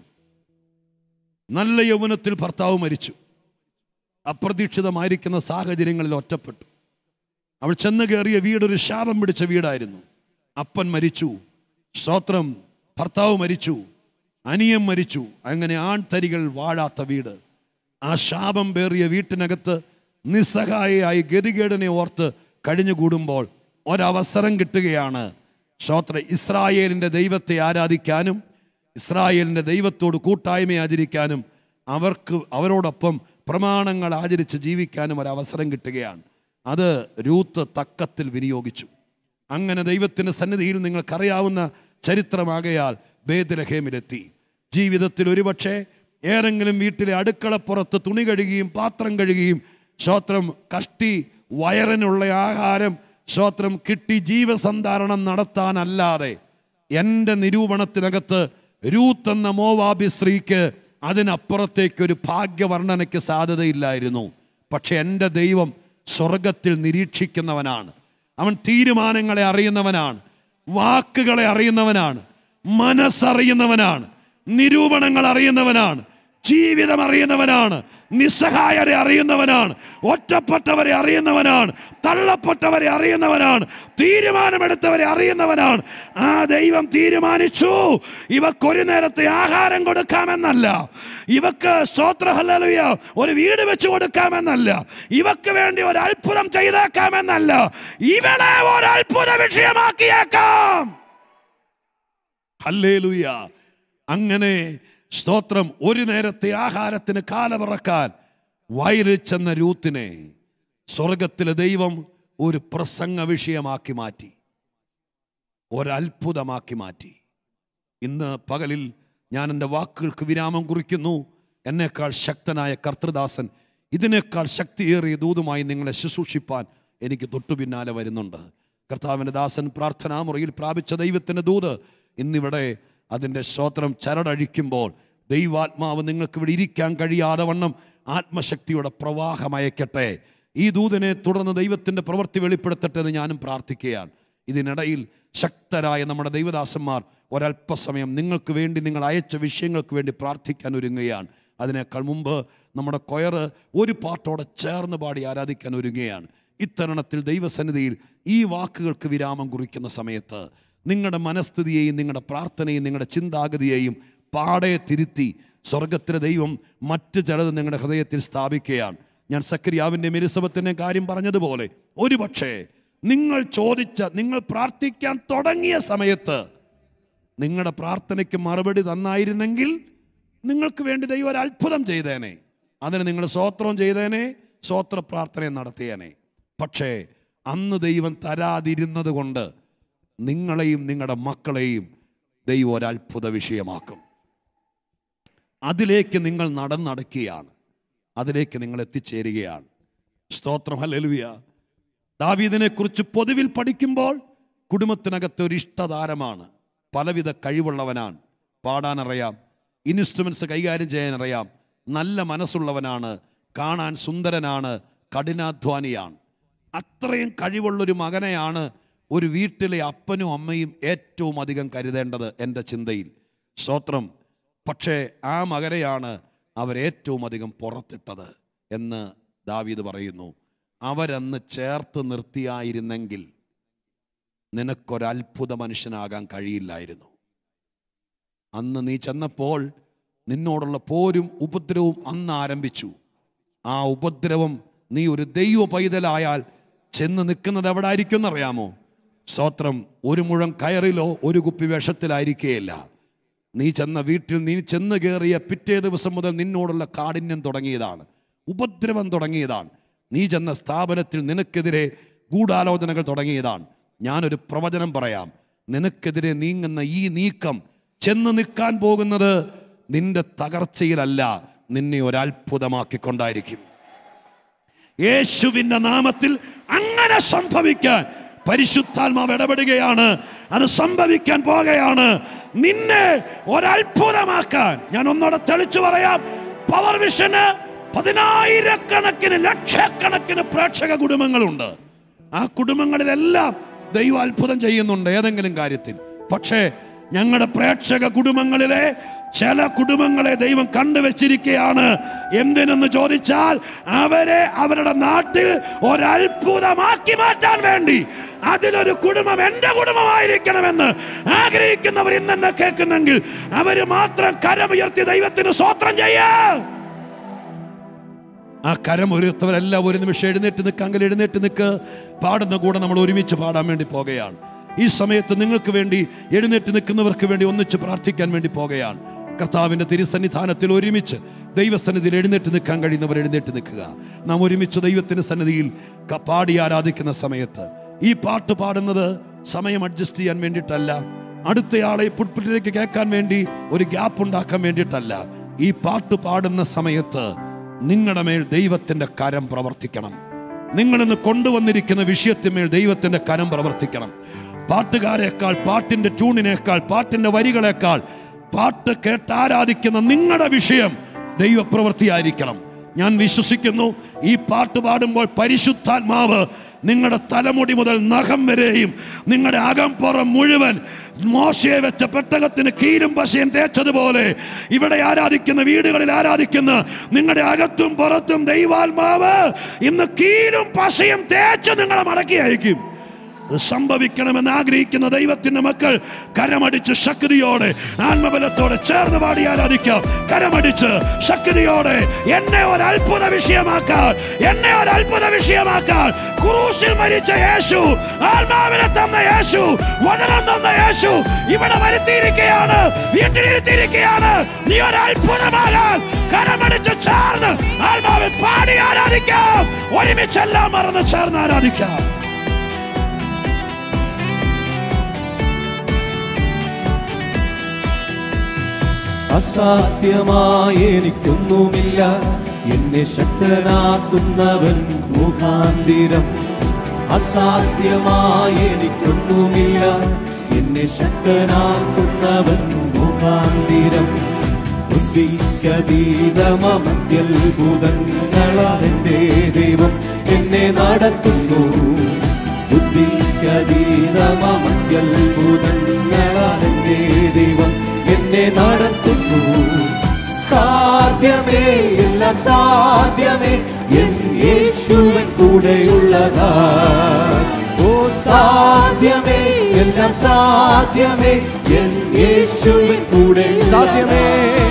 നല്ല യൗവനത്തിൽ ഭർത്താവ് മരിച്ചു അപ്രതീക്ഷിതമായിരിക്കുന്ന സാഹചര്യങ്ങളിൽ ഒറ്റപ്പെട്ടു അവൾ ചെന്ന് കയറിയ വീടൊരു ശാപം പിടിച്ച വീടായിരുന്നു അപ്പൻ മരിച്ചു സ്തോത്രം ഭർത്താവ് മരിച്ചു അനിയൻ മരിച്ചു അങ്ങനെ ആൺതരികൾ വാഴാത്ത വീട് ആ ശാപം പേറിയ വീട്ടിനകത്ത് നിസ്സഹായയായി ഗതികേടിനെ ഓർത്ത് കഴിഞ്ഞുകൂടുമ്പോൾ ഒരവസരം കിട്ടുകയാണ് ശ്രോത്ര ഇസ്രായേലിൻ്റെ ദൈവത്തെ ആരാധിക്കാനും ഇസ്രായേലിൻ്റെ ദൈവത്തോട് കൂട്ടായ്മ ആചരിക്കാനും അവർക്ക് അവരോടൊപ്പം പ്രമാണങ്ങൾ ആചരിച്ച് ജീവിക്കാനും ഒരവസരം കിട്ടുകയാണ് അത് രൂത്ത് തക്കത്തിൽ വിനിയോഗിച്ചു അങ്ങനെ ദൈവത്തിൻ്റെ സന്നിധിയിൽ നിങ്ങൾക്കറിയാവുന്ന ചരിത്രമാകയാൽ ബേദലഹേമിലെത്തി ജീവിതത്തിൽ ഒരുപക്ഷെ ഏതെങ്കിലും വീട്ടിലെ അടുക്കളപ്പുറത്ത് തുണി കഴുകിയും പാത്രം കഴുകിയും ശ്രോത്രം കഷ്ടി വയറിനുള്ള ആഹാരം ശ്രോത്രം കിട്ടി ജീവസന്ധാരണം നടത്താനല്ലാതെ എൻ്റെ നിരൂപണത്തിനകത്ത് രൂത്ത് എന്ന മോവാബി സ്ത്രീക്ക് അതിനപ്പുറത്തേക്ക് ഒരു ഭാഗ്യവർണ്ണനയ്ക്ക് സാധ്യതയില്ലായിരുന്നു പക്ഷെ എൻ്റെ ദൈവം സ്വർഗത്തിൽ നിരീക്ഷിക്കുന്നവനാണ് അവൻ തീരുമാനങ്ങളെ അറിയുന്നവനാണ് വാക്കുകളെ അറിയുന്നവനാണ് മനസ്സറിയുന്നവനാണ് നിരൂപണങ്ങൾ അറിയുന്നവനാണ് ജീവിതം അറിയുന്നവനാണ് നിസ്സഹായരെ അറിയുന്നവനാണ് ഒറ്റപ്പെട്ടവരെ അറിയുന്നവനാണ് തള്ളപ്പെട്ടവരെ അറിയുന്നവനാണ് തീരുമാനമെടുത്തവരെ അറിയുന്നവനാണ് ആ ദൈവം തീരുമാനിച്ചു ഇവക്കൊരു നേരത്തെ ആഹാരം കൊടുക്കാമെന്നല്ല ഇവക്ക് സ്തോത്രഹല്ലുയ ഒരു വീട് വെച്ച് കൊടുക്കാമെന്നല്ല ഇവക്ക് വേണ്ടി ഒരു അത്ഭുതം ചെയ്തേക്കാമെന്നല്ല ഇവളെ ഒരു അത്ഭുത വിഷയമാക്കിയേക്കാം ഹല്ലേലൂയ അങ്ങനെ സ്തോത്രം ഒരു നേരത്തെ ആഹാരത്തിന് കാലപിറക്കാൻ വയലിൽ ചെന്ന രൂത്തിനെ സ്വർഗത്തിലെ ദൈവം ഒരു പ്രസംഗ വിഷയമാക്കി മാറ്റി ഒരത്ഭുതമാക്കി മാറ്റി ഇന്ന് പകലിൽ ഞാൻ എൻ്റെ വാക്കുകൾക്ക് വിരാമം കുറിക്കുന്നു എന്നേക്കാൾ ശക്തനായ കർത്തൃദാസൻ ഇതിനേക്കാൾ ശക്തിയേറിയ ദൂതുമായി നിങ്ങളെ ശുശ്രൂഷിപ്പാൻ എനിക്ക് തൊട്ടു പിന്നാലെ വരുന്നുണ്ട് കർത്താവിൻ്റെ ദാസൻ പ്രാർത്ഥനാ മുറിയിൽ പ്രാപിച്ച ദൈവത്തിൻ്റെ ദൂത് ഇന്നിവിടെ അതിൻ്റെ സ്തോത്രം ചരടഴിക്കുമ്പോൾ ദൈവാത്മാവ് നിങ്ങൾക്ക് ഇവിടെ ഇരിക്കാൻ കഴിയാതെ വണ്ണം ആത്മശക്തിയുടെ പ്രവാഹമയക്കട്ടെ ഈ ദൂതനെ തുടർന്ന് ദൈവത്തിൻ്റെ പ്രവൃത്തി വെളിപ്പെടുത്തട്ടെ എന്ന് ഞാനും പ്രാർത്ഥിക്കുകയാണ് ഇതിനിടയിൽ ശക്തരായ നമ്മുടെ ദൈവദാസന്മാർ ഒരല്പസമയം നിങ്ങൾക്ക് വേണ്ടി നിങ്ങൾ അയച്ച വിഷയങ്ങൾക്ക് വേണ്ടി പ്രാർത്ഥിക്കാൻ ഒരുങ്ങുകയാണ് അതിനേക്കാൾ മുമ്പ് നമ്മുടെ കൊയറ് ഒരു പാട്ടോടെ ചേർന്ന് പാടി ആരാധിക്കാൻ ഒരുങ്ങുകയാണ് ഇത്തരുണത്തിൽ ദൈവസന്നിധിയിൽ ഈ വാക്കുകൾക്ക് വിരാമം കുറിക്കുന്ന സമയത്ത് നിങ്ങളുടെ മനസ്ഥിതിയെയും നിങ്ങളുടെ പ്രാർത്ഥനയും നിങ്ങളുടെ ചിന്താഗതിയെയും പാടെ തിരുത്തി സ്വർഗത്തിലെ ദൈവം മറ്റ് ചിലത് നിങ്ങളുടെ ഹൃദയത്തിൽ സ്ഥാപിക്കുകയാണ് ഞാൻ സക്രിയാവിൻ്റെ മെരിസവത്തിൻ്റെ കാര്യം പറഞ്ഞതുപോലെ ഒരുപക്ഷേ നിങ്ങൾ ചോദിച്ച നിങ്ങൾ പ്രാർത്ഥിക്കാൻ തുടങ്ങിയ സമയത്ത് നിങ്ങളുടെ പ്രാർത്ഥനയ്ക്ക് മറുപടി തന്നായിരുന്നെങ്കിൽ നിങ്ങൾക്ക് വേണ്ടി ദൈവം ഒരു അത്ഭുതം ചെയ്തേനെ അതിന് നിങ്ങൾ സ്വോത്രം ചെയ്തേനെ സ്വോത്ര പ്രാർത്ഥനയും നടത്തിയേനെ പക്ഷേ അന്ന് ദൈവം തരാതിരുന്നത് കൊണ്ട് നിങ്ങളെയും നിങ്ങളുടെ മക്കളെയും ദൈവം ഒരു അത്ഭുത വിഷയമാക്കും അതിലേക്ക് നിങ്ങൾ നടന്നടക്കുകയാണ് അതിലേക്ക് നിങ്ങൾ എത്തിച്ചേരുകയാണ് സ്തോത്രം ഹല്ലേലൂയ ദാവീദിനെ കുറിച്ച് പൊതുവിൽ പഠിക്കുമ്പോൾ കുടുംബത്തിനകത്ത് ഒരു ഇഷ്ടതാരമാണ് പലവിധ കഴിവുള്ളവനാണ് പാടാനറിയാം ഇൻസ്ട്രുമെൻസ് കൈകാര്യം ചെയ്യാനറിയാം നല്ല മനസ്സുള്ളവനാണ് കാണാൻ സുന്ദരനാണ് കഠിനാധ്വാനിയാണ് അത്രയും കഴിവുള്ളൊരു മകനെയാണ് ഒരു വീട്ടിലെ അപ്പനും അമ്മയും ഏറ്റവും അധികം കരുതേണ്ടത് എൻ്റെ ചിന്തയിൽ സ്തോത്രം പക്ഷേ ആ മകനെയാണ് അവരേറ്റവും അധികം പുറത്തിട്ടത് എന്ന് ദാവീദ് പറയുന്നു അവരന്ന് ചേർത്ത് നിർത്തിയായിരുന്നെങ്കിൽ നിനക്കൊരത്ഭുത മനുഷ്യനാകാൻ കഴിയില്ലായിരുന്നു അന്ന് നീ ചെന്നപ്പോൾ നിന്നോടുള്ള പോരും ഉപദ്രവവും അന്ന് ആരംഭിച്ചു ആ ഉപദ്രവം നീ ഒരു ദൈവ പൈതലായാൽ ചെന്ന് നിൽക്കുന്നത് എവിടെ ആയിരിക്കും എന്നറിയാമോ സ്തോത്രം ഒരു മുഴം കയറിലോ ഒരു കുപ്പി വിഷത്തിലായിരിക്കുകയില്ല നീ ചെന്ന വീട്ടിൽ നീ ചെന്ന് കയറിയ പിറ്റേ ദിവസം മുതൽ നിന്നോടുള്ള കാഠിന്യം തുടങ്ങിയതാണ് ഉപദ്രവം തുടങ്ങിയതാണ് നീ ചെന്ന സ്ഥാപനത്തിൽ നിനക്കെതിരെ ഗൂഢാലോചനകൾ തുടങ്ങിയതാണ് ഞാനൊരു പ്രവചനം പറയാം നിനക്കെതിരെ നീങ്ങുന്ന ഈ നീക്കം ചെന്ന് നിൽക്കാൻ പോകുന്നത് നിന്റെ തകർച്ചയിലല്ല നിന്നെ ഒരത്ഭുതമാക്കിക്കൊണ്ടായിരിക്കും യേശുവിൻ്റെ നാമത്തിൽ അങ്ങനെ സംഭവിക്കാൻ പരിശുദ്ധാത്മാവ് ഇടപെടുകയാണ് അത് സംഭവിക്കാൻ പോകുകയാണ് നിന്നെ ഒരത്ഭുതമാക്കാൻ ഞാൻ ഒന്നോടെ തെളിച്ചു പറയാം പവർ വിഷന് പതിനായിരക്കണക്കിന് ലക്ഷക്കണക്കിന് പ്രേക്ഷക കുടുംബങ്ങളുണ്ട് ആ കുടുംബങ്ങളിലെല്ലാം ദൈവം അത്ഭുതം ചെയ്യുന്നുണ്ട് ഏതെങ്കിലും കാര്യത്തിൽ പക്ഷേ ഞങ്ങളുടെ പ്രേക്ഷക കുടുംബങ്ങളിലെ ചില കുടുംബങ്ങളെ ദൈവം കണ്ടുവച്ചിരിക്കുകയാണ് എന്തിനെന്ന് ചോദിച്ചാൽ അവരെ അവരുടെ നാട്ടിൽ ഒരത്ഭുതമാക്കി മാറ്റാൻ വേണ്ടി അതിലൊരു കുടുംബം എൻ്റെ കുടുംബമായിരിക്കണമെന്ന് ആഗ്രഹിക്കുന്നവർ ഇന്ന് എന്നെ കേൾക്കുന്നെങ്കിൽ അവര് മാത്രം കരമുയർത്തി ദൈവത്തിന് സ്വോത്രം ചെയ്യാ ആ കരം ഒരുത്തവരെല്ലാം ഒരു നിമിഷം എഴുന്നേറ്റ് നിൽക്കാങ്കിൽ എഴുന്നേറ്റ് നിൽക്ക് പാടുന്ന കൂടെ നമ്മൾ ഒരുമിച്ച് പാടാൻ വേണ്ടി പോകുകയാണ് ഈ സമയത്ത് നിങ്ങൾക്ക് വേണ്ടി എഴുന്നേറ്റ് നിൽക്കുന്നവർക്ക് വേണ്ടി ഒന്നിച്ച് പ്രാർത്ഥിക്കാൻ വേണ്ടി പോകുകയാണ് കർത്താവിൻ്റെ തിരുസന്നിധാനത്തിൽ ഒരുമിച്ച് ദൈവസന്നിധിയിൽ എഴുന്നേറ്റ് നിൽക്കാൻ കഴിയുന്നവർ എഴുന്നേറ്റ് നിൽക്കുക നാം ഒരുമിച്ച് ദൈവത്തിൻ്റെ സന്നിധിയിൽ ക- പാടി ആരാധിക്കുന്ന സമയത്ത് ഈ പാട്ട് പാടുന്നത് സമയം അഡ്ജസ്റ്റ് ചെയ്യാൻ വേണ്ടിയിട്ടല്ല അടുത്തയാളെ പുൽപ്പിട്ടിലേക്ക് കേൾക്കാൻ വേണ്ടി ഒരു ഗ്യാപ്പ് ഉണ്ടാക്കാൻ വേണ്ടിയിട്ടല്ല ഈ പാട്ട് പാടുന്ന സമയത്ത് നിങ്ങളുടെ മേൽ ദൈവത്തിൻ്റെ കരം പ്രവർത്തിക്കണം നിങ്ങളിന്ന് കൊണ്ടുവന്നിരിക്കുന്ന വിഷയത്തിന്മേൽ ദൈവത്തിൻ്റെ കരം പ്രവർത്തിക്കണം പാട്ടുകാരേക്കാൾ പാട്ടിൻ്റെ ട്യൂണിനേക്കാൾ പാട്ടിൻ്റെ വരികളേക്കാൾ പാട്ട് കേട്ട് ആരാധിക്കുന്ന നിങ്ങളുടെ വിഷയം ദൈവപ്രവൃത്തിയായിരിക്കണം ഞാൻ വിശ്വസിക്കുന്നു ഈ പാട്ട് പാടുമ്പോൾ പരിശുദ്ധാത്മാവ് നിങ്ങളുടെ തലമുടി മുതൽ നഖം വരെയും നിങ്ങളുടെ അകംപുറം മുഴുവൻ മോശയെ വെച്ച പെട്ടകത്തിന് കീരും പശയും തേച്ചതുപോലെ ഇവിടെ ആരാധിക്കുന്ന വീടുകളിൽ ആരാധിക്കുന്ന നിങ്ങളുടെ അകത്തും പുറത്തും ദൈവാത്മാവ് ഇന്ന് കീരും പശയും തേച്ച് നിങ്ങളെ മടക്കി അയക്കും അത് സംഭവിക്കണമെന്ന് ആഗ്രഹിക്കുന്ന ദൈവത്തിന്റെ മക്കൾ കരമടിച്ച് ശക്തിയോടെ ആത്മബലത്തോടെ ചേർന്ന് പാടി ആരാധിക്കാം കരമടിച്ച് ശക്തിയോടെ എന്നെ ഒരു അത്ഭുത വിഷയമാക്കാൻ എന്നെ ഒരു അത്ഭുത വിഷയമാക്കാൻ ക്രൂശിൽ മരിച്ച യേശു ആത്മാവിനെ തന്ന യേശു വചനം തന്ന യേശു ഇവിടെ വരുത്തിയിരിക്കുകയാണ് വീട്ടിലിരുത്തിയിരിക്കുകയാണ് നീ ഒരു അത്ഭുതമാകാൻ കരമടിച്ച് ചേർന്ന് ആത്മാവിൽ പാടി ആരാധിക്കാം ഒരുമിച്ചെല്ലാം മറന്ന് ചേർന്ന് ആരാധിക്കാം അസാധ്യമായി എനിക്കൊന്നുമില്ല എന്നെ ശക്തനാക്കുന്നവൻ മുഖാന്തിരം അസാധ്യമായി എനിക്കൊന്നുമില്ല എന്നെ ശക്തനാക്കുന്നവൻ മുഖാന്തിരം ബുദ്ധിക്കതീതമത്യത്ഭുതങ്ങളാൽ എൻ്റെ ദൈവം എന്നെ നടത്തുന്നു ബുദ്ധിക്കതീതമത്യത്ഭുതങ്ങളാൽ എൻ്റെ ദൈവം എന്നെ നടത്തുന്നു സാധ്യമേ എല്ലാം സാധ്യമേ എൻ യേശുവൻ കൂടെയുള്ളതാ ഓ സാധ്യമേ എല്ലാം സാധ്യമേ എൻ യേശുവൻ കൂടെ സാധ്യമേ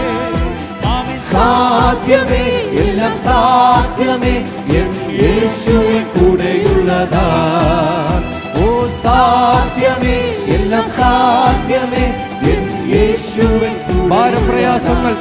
സാധ്യമേ എല്ലാം സാധ്യമേ എൻ യേശുവൻ കൂടെയുള്ളതാ സാധ്യമേ എല്ലാം സാധ്യമേ എൻ യേശുവൻ ഭാരം പ്രയാസങ്ങൾ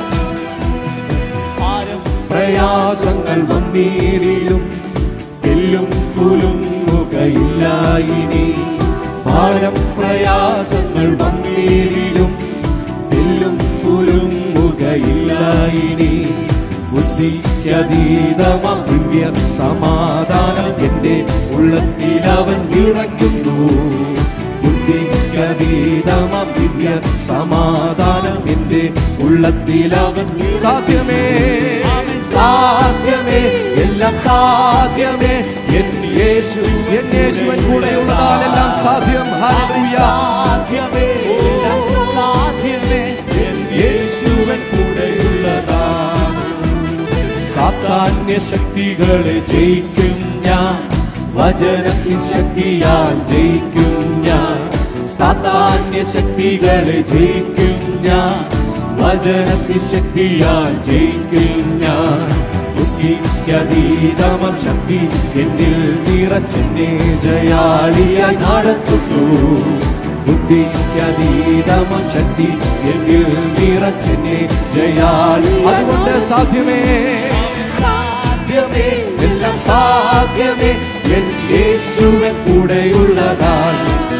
പ്രയാസങ്ങൾ വന്നീടിലും എല്ലും കുലുങ്ങുകയില്ല ഇനി ഭാരം പ്രയാസങ്ങൾ വന്നീടിലും എല്ലും കുലുങ്ങുകയില്ല ഇനി ബുദ്ധിക്കതീതമാം ദിവ്യ സമാധാനം എൻ്റെ ഉള്ളത്തിൽ അവൻ നിറയ്ക്കുന്നു ബുദ്ധിക്കതീതമാം ദിവ്യ സമാധാനം എൻ്റെ ഉള്ളത്തിൽ അവൻ സാധ്യമേ സാധ്യമേ എല്ലാം സാധ്യമേ എൻ യേശു എൻ യേശുവൻ കൂടെയുള്ളതാൽ എല്ലാം സാധ്യം ഹല്ലേലൂയ സാധ്യമേ എല്ലാം സാധ്യമേ എൻ യേശുവൻ കൂടെയുള്ളതാ സാത്താന്യ ശക്തികളെ ജയിക്കും ഞാൻ വചനത്തിൻ ശക്തിയാൽ ജയിക്കും ഞാൻ സാത്താന്യ ശക്തികളെ ജയിക്കും ഞാൻ വചനത്തിൻ ശക്തിയാൽ ജയിക്കും ഞാൻ ബുദ്ധിക്കതീതമം ശക്തി എന്നിൽ നിറച്ചെന്നെ ജയാളിയായി നടത്തുന്നു ബുദ്ധിക്കതീതമം ശക്തി എന്നിൽ നിറച്ചെന്നെ ജയാളി അതുകൊണ്ട് സാധ്യമേ സാധ്യമേ എല്ലാം സാധ്യമേ എൻ യേശുവൻ കൂടെയുള്ളതാൽ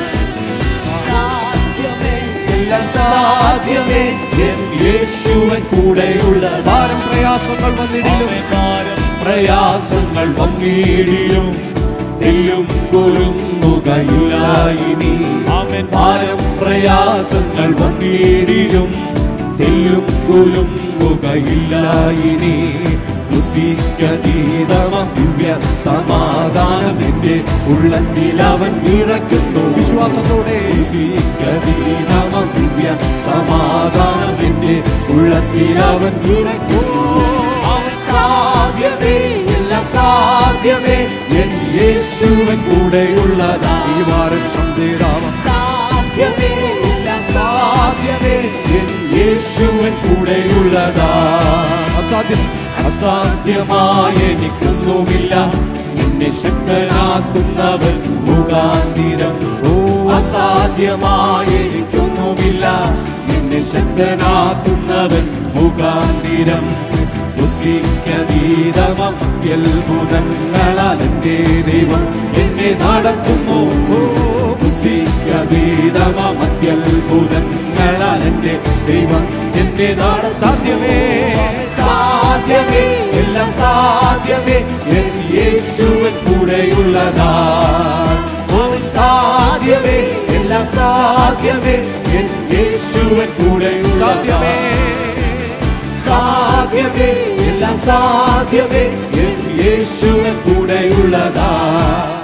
സാധ്യമേ എല്ലാം സാധ്യമേ എൻ യേശുവൻ കൂടെയുള്ള ഭാരം പ്രയാസങ്ങൾ വന്നിടിലും പ്രയാസങ്ങൾ വന്നിടിലും തെല്ലും കൊലുങ്ങുകയില്ല ഇനി ഭാരം പ്രയാസങ്ങൾ വന്നിടിലും തെല്ലും കൊലുങ്ങുകയില്ല ഇനി ബുദ്ധിക്കതീതമം ദിവ്യ സമാധാനം എന്റെ ഉള്ളത്തിൽ അവൻ നിറയ്ക്കുന്നു വിശ്വാസത്തോടെ ബുദ്ധിക്കതീതമം ദിവ്യ സമാധാനം എന്റെ ഉള്ളത്തിൽ അവൻ നിറയ്ക്കുന്നു അവൻ സാധ്യമേ എല്ലാം സാധ്യമേ എൻ യേശുവൻ കൂടെയുള്ളതാ ഈ വാരക്ഷം തീരാമം സാധ്യമേ എല്ലാം സാധ്യമേ എൻ യേശുവൻ കൂടെയുള്ളതാ അസാധ്യം അസാധ്യമായ എനിക്കൊന്നുമില്ല എന്നെ ശക്തനാക്കുന്നവൻ മുഖാന്തിരം ഓ അസാധ്യമായ എനിക്കൊന്നുമില്ല എന്നെ ശക്തനാക്കുന്നവൻ മുഖാന്തിരം ബുദ്ധിക്കതീതമം അത്ഭുതങ്ങളാൽ എൻ്റെ ദൈവം എന്നെ നടത്തുന്നു ഓ ബുദ്ധിക്കതീതമം അത്യത്ഭുതങ്ങളാൽ എൻ്റെ ദൈവം എന്നെ നാട സാധ്യമേ സാധ്യമേ എല്ലാം സാധ്യമേ എൻ യേശുവൻ കൂടെയുള്ളതാ ഓ സാധ്യമേ എല്ലാം സാധ്യമേ എൻ യേശുവൻ കൂടെയുള്ള സാധ്യമേ സാധ്യമേ എല്ലാം സാധ്യമേ എൻ യേശുവൻ കൂടെയുള്ളതാ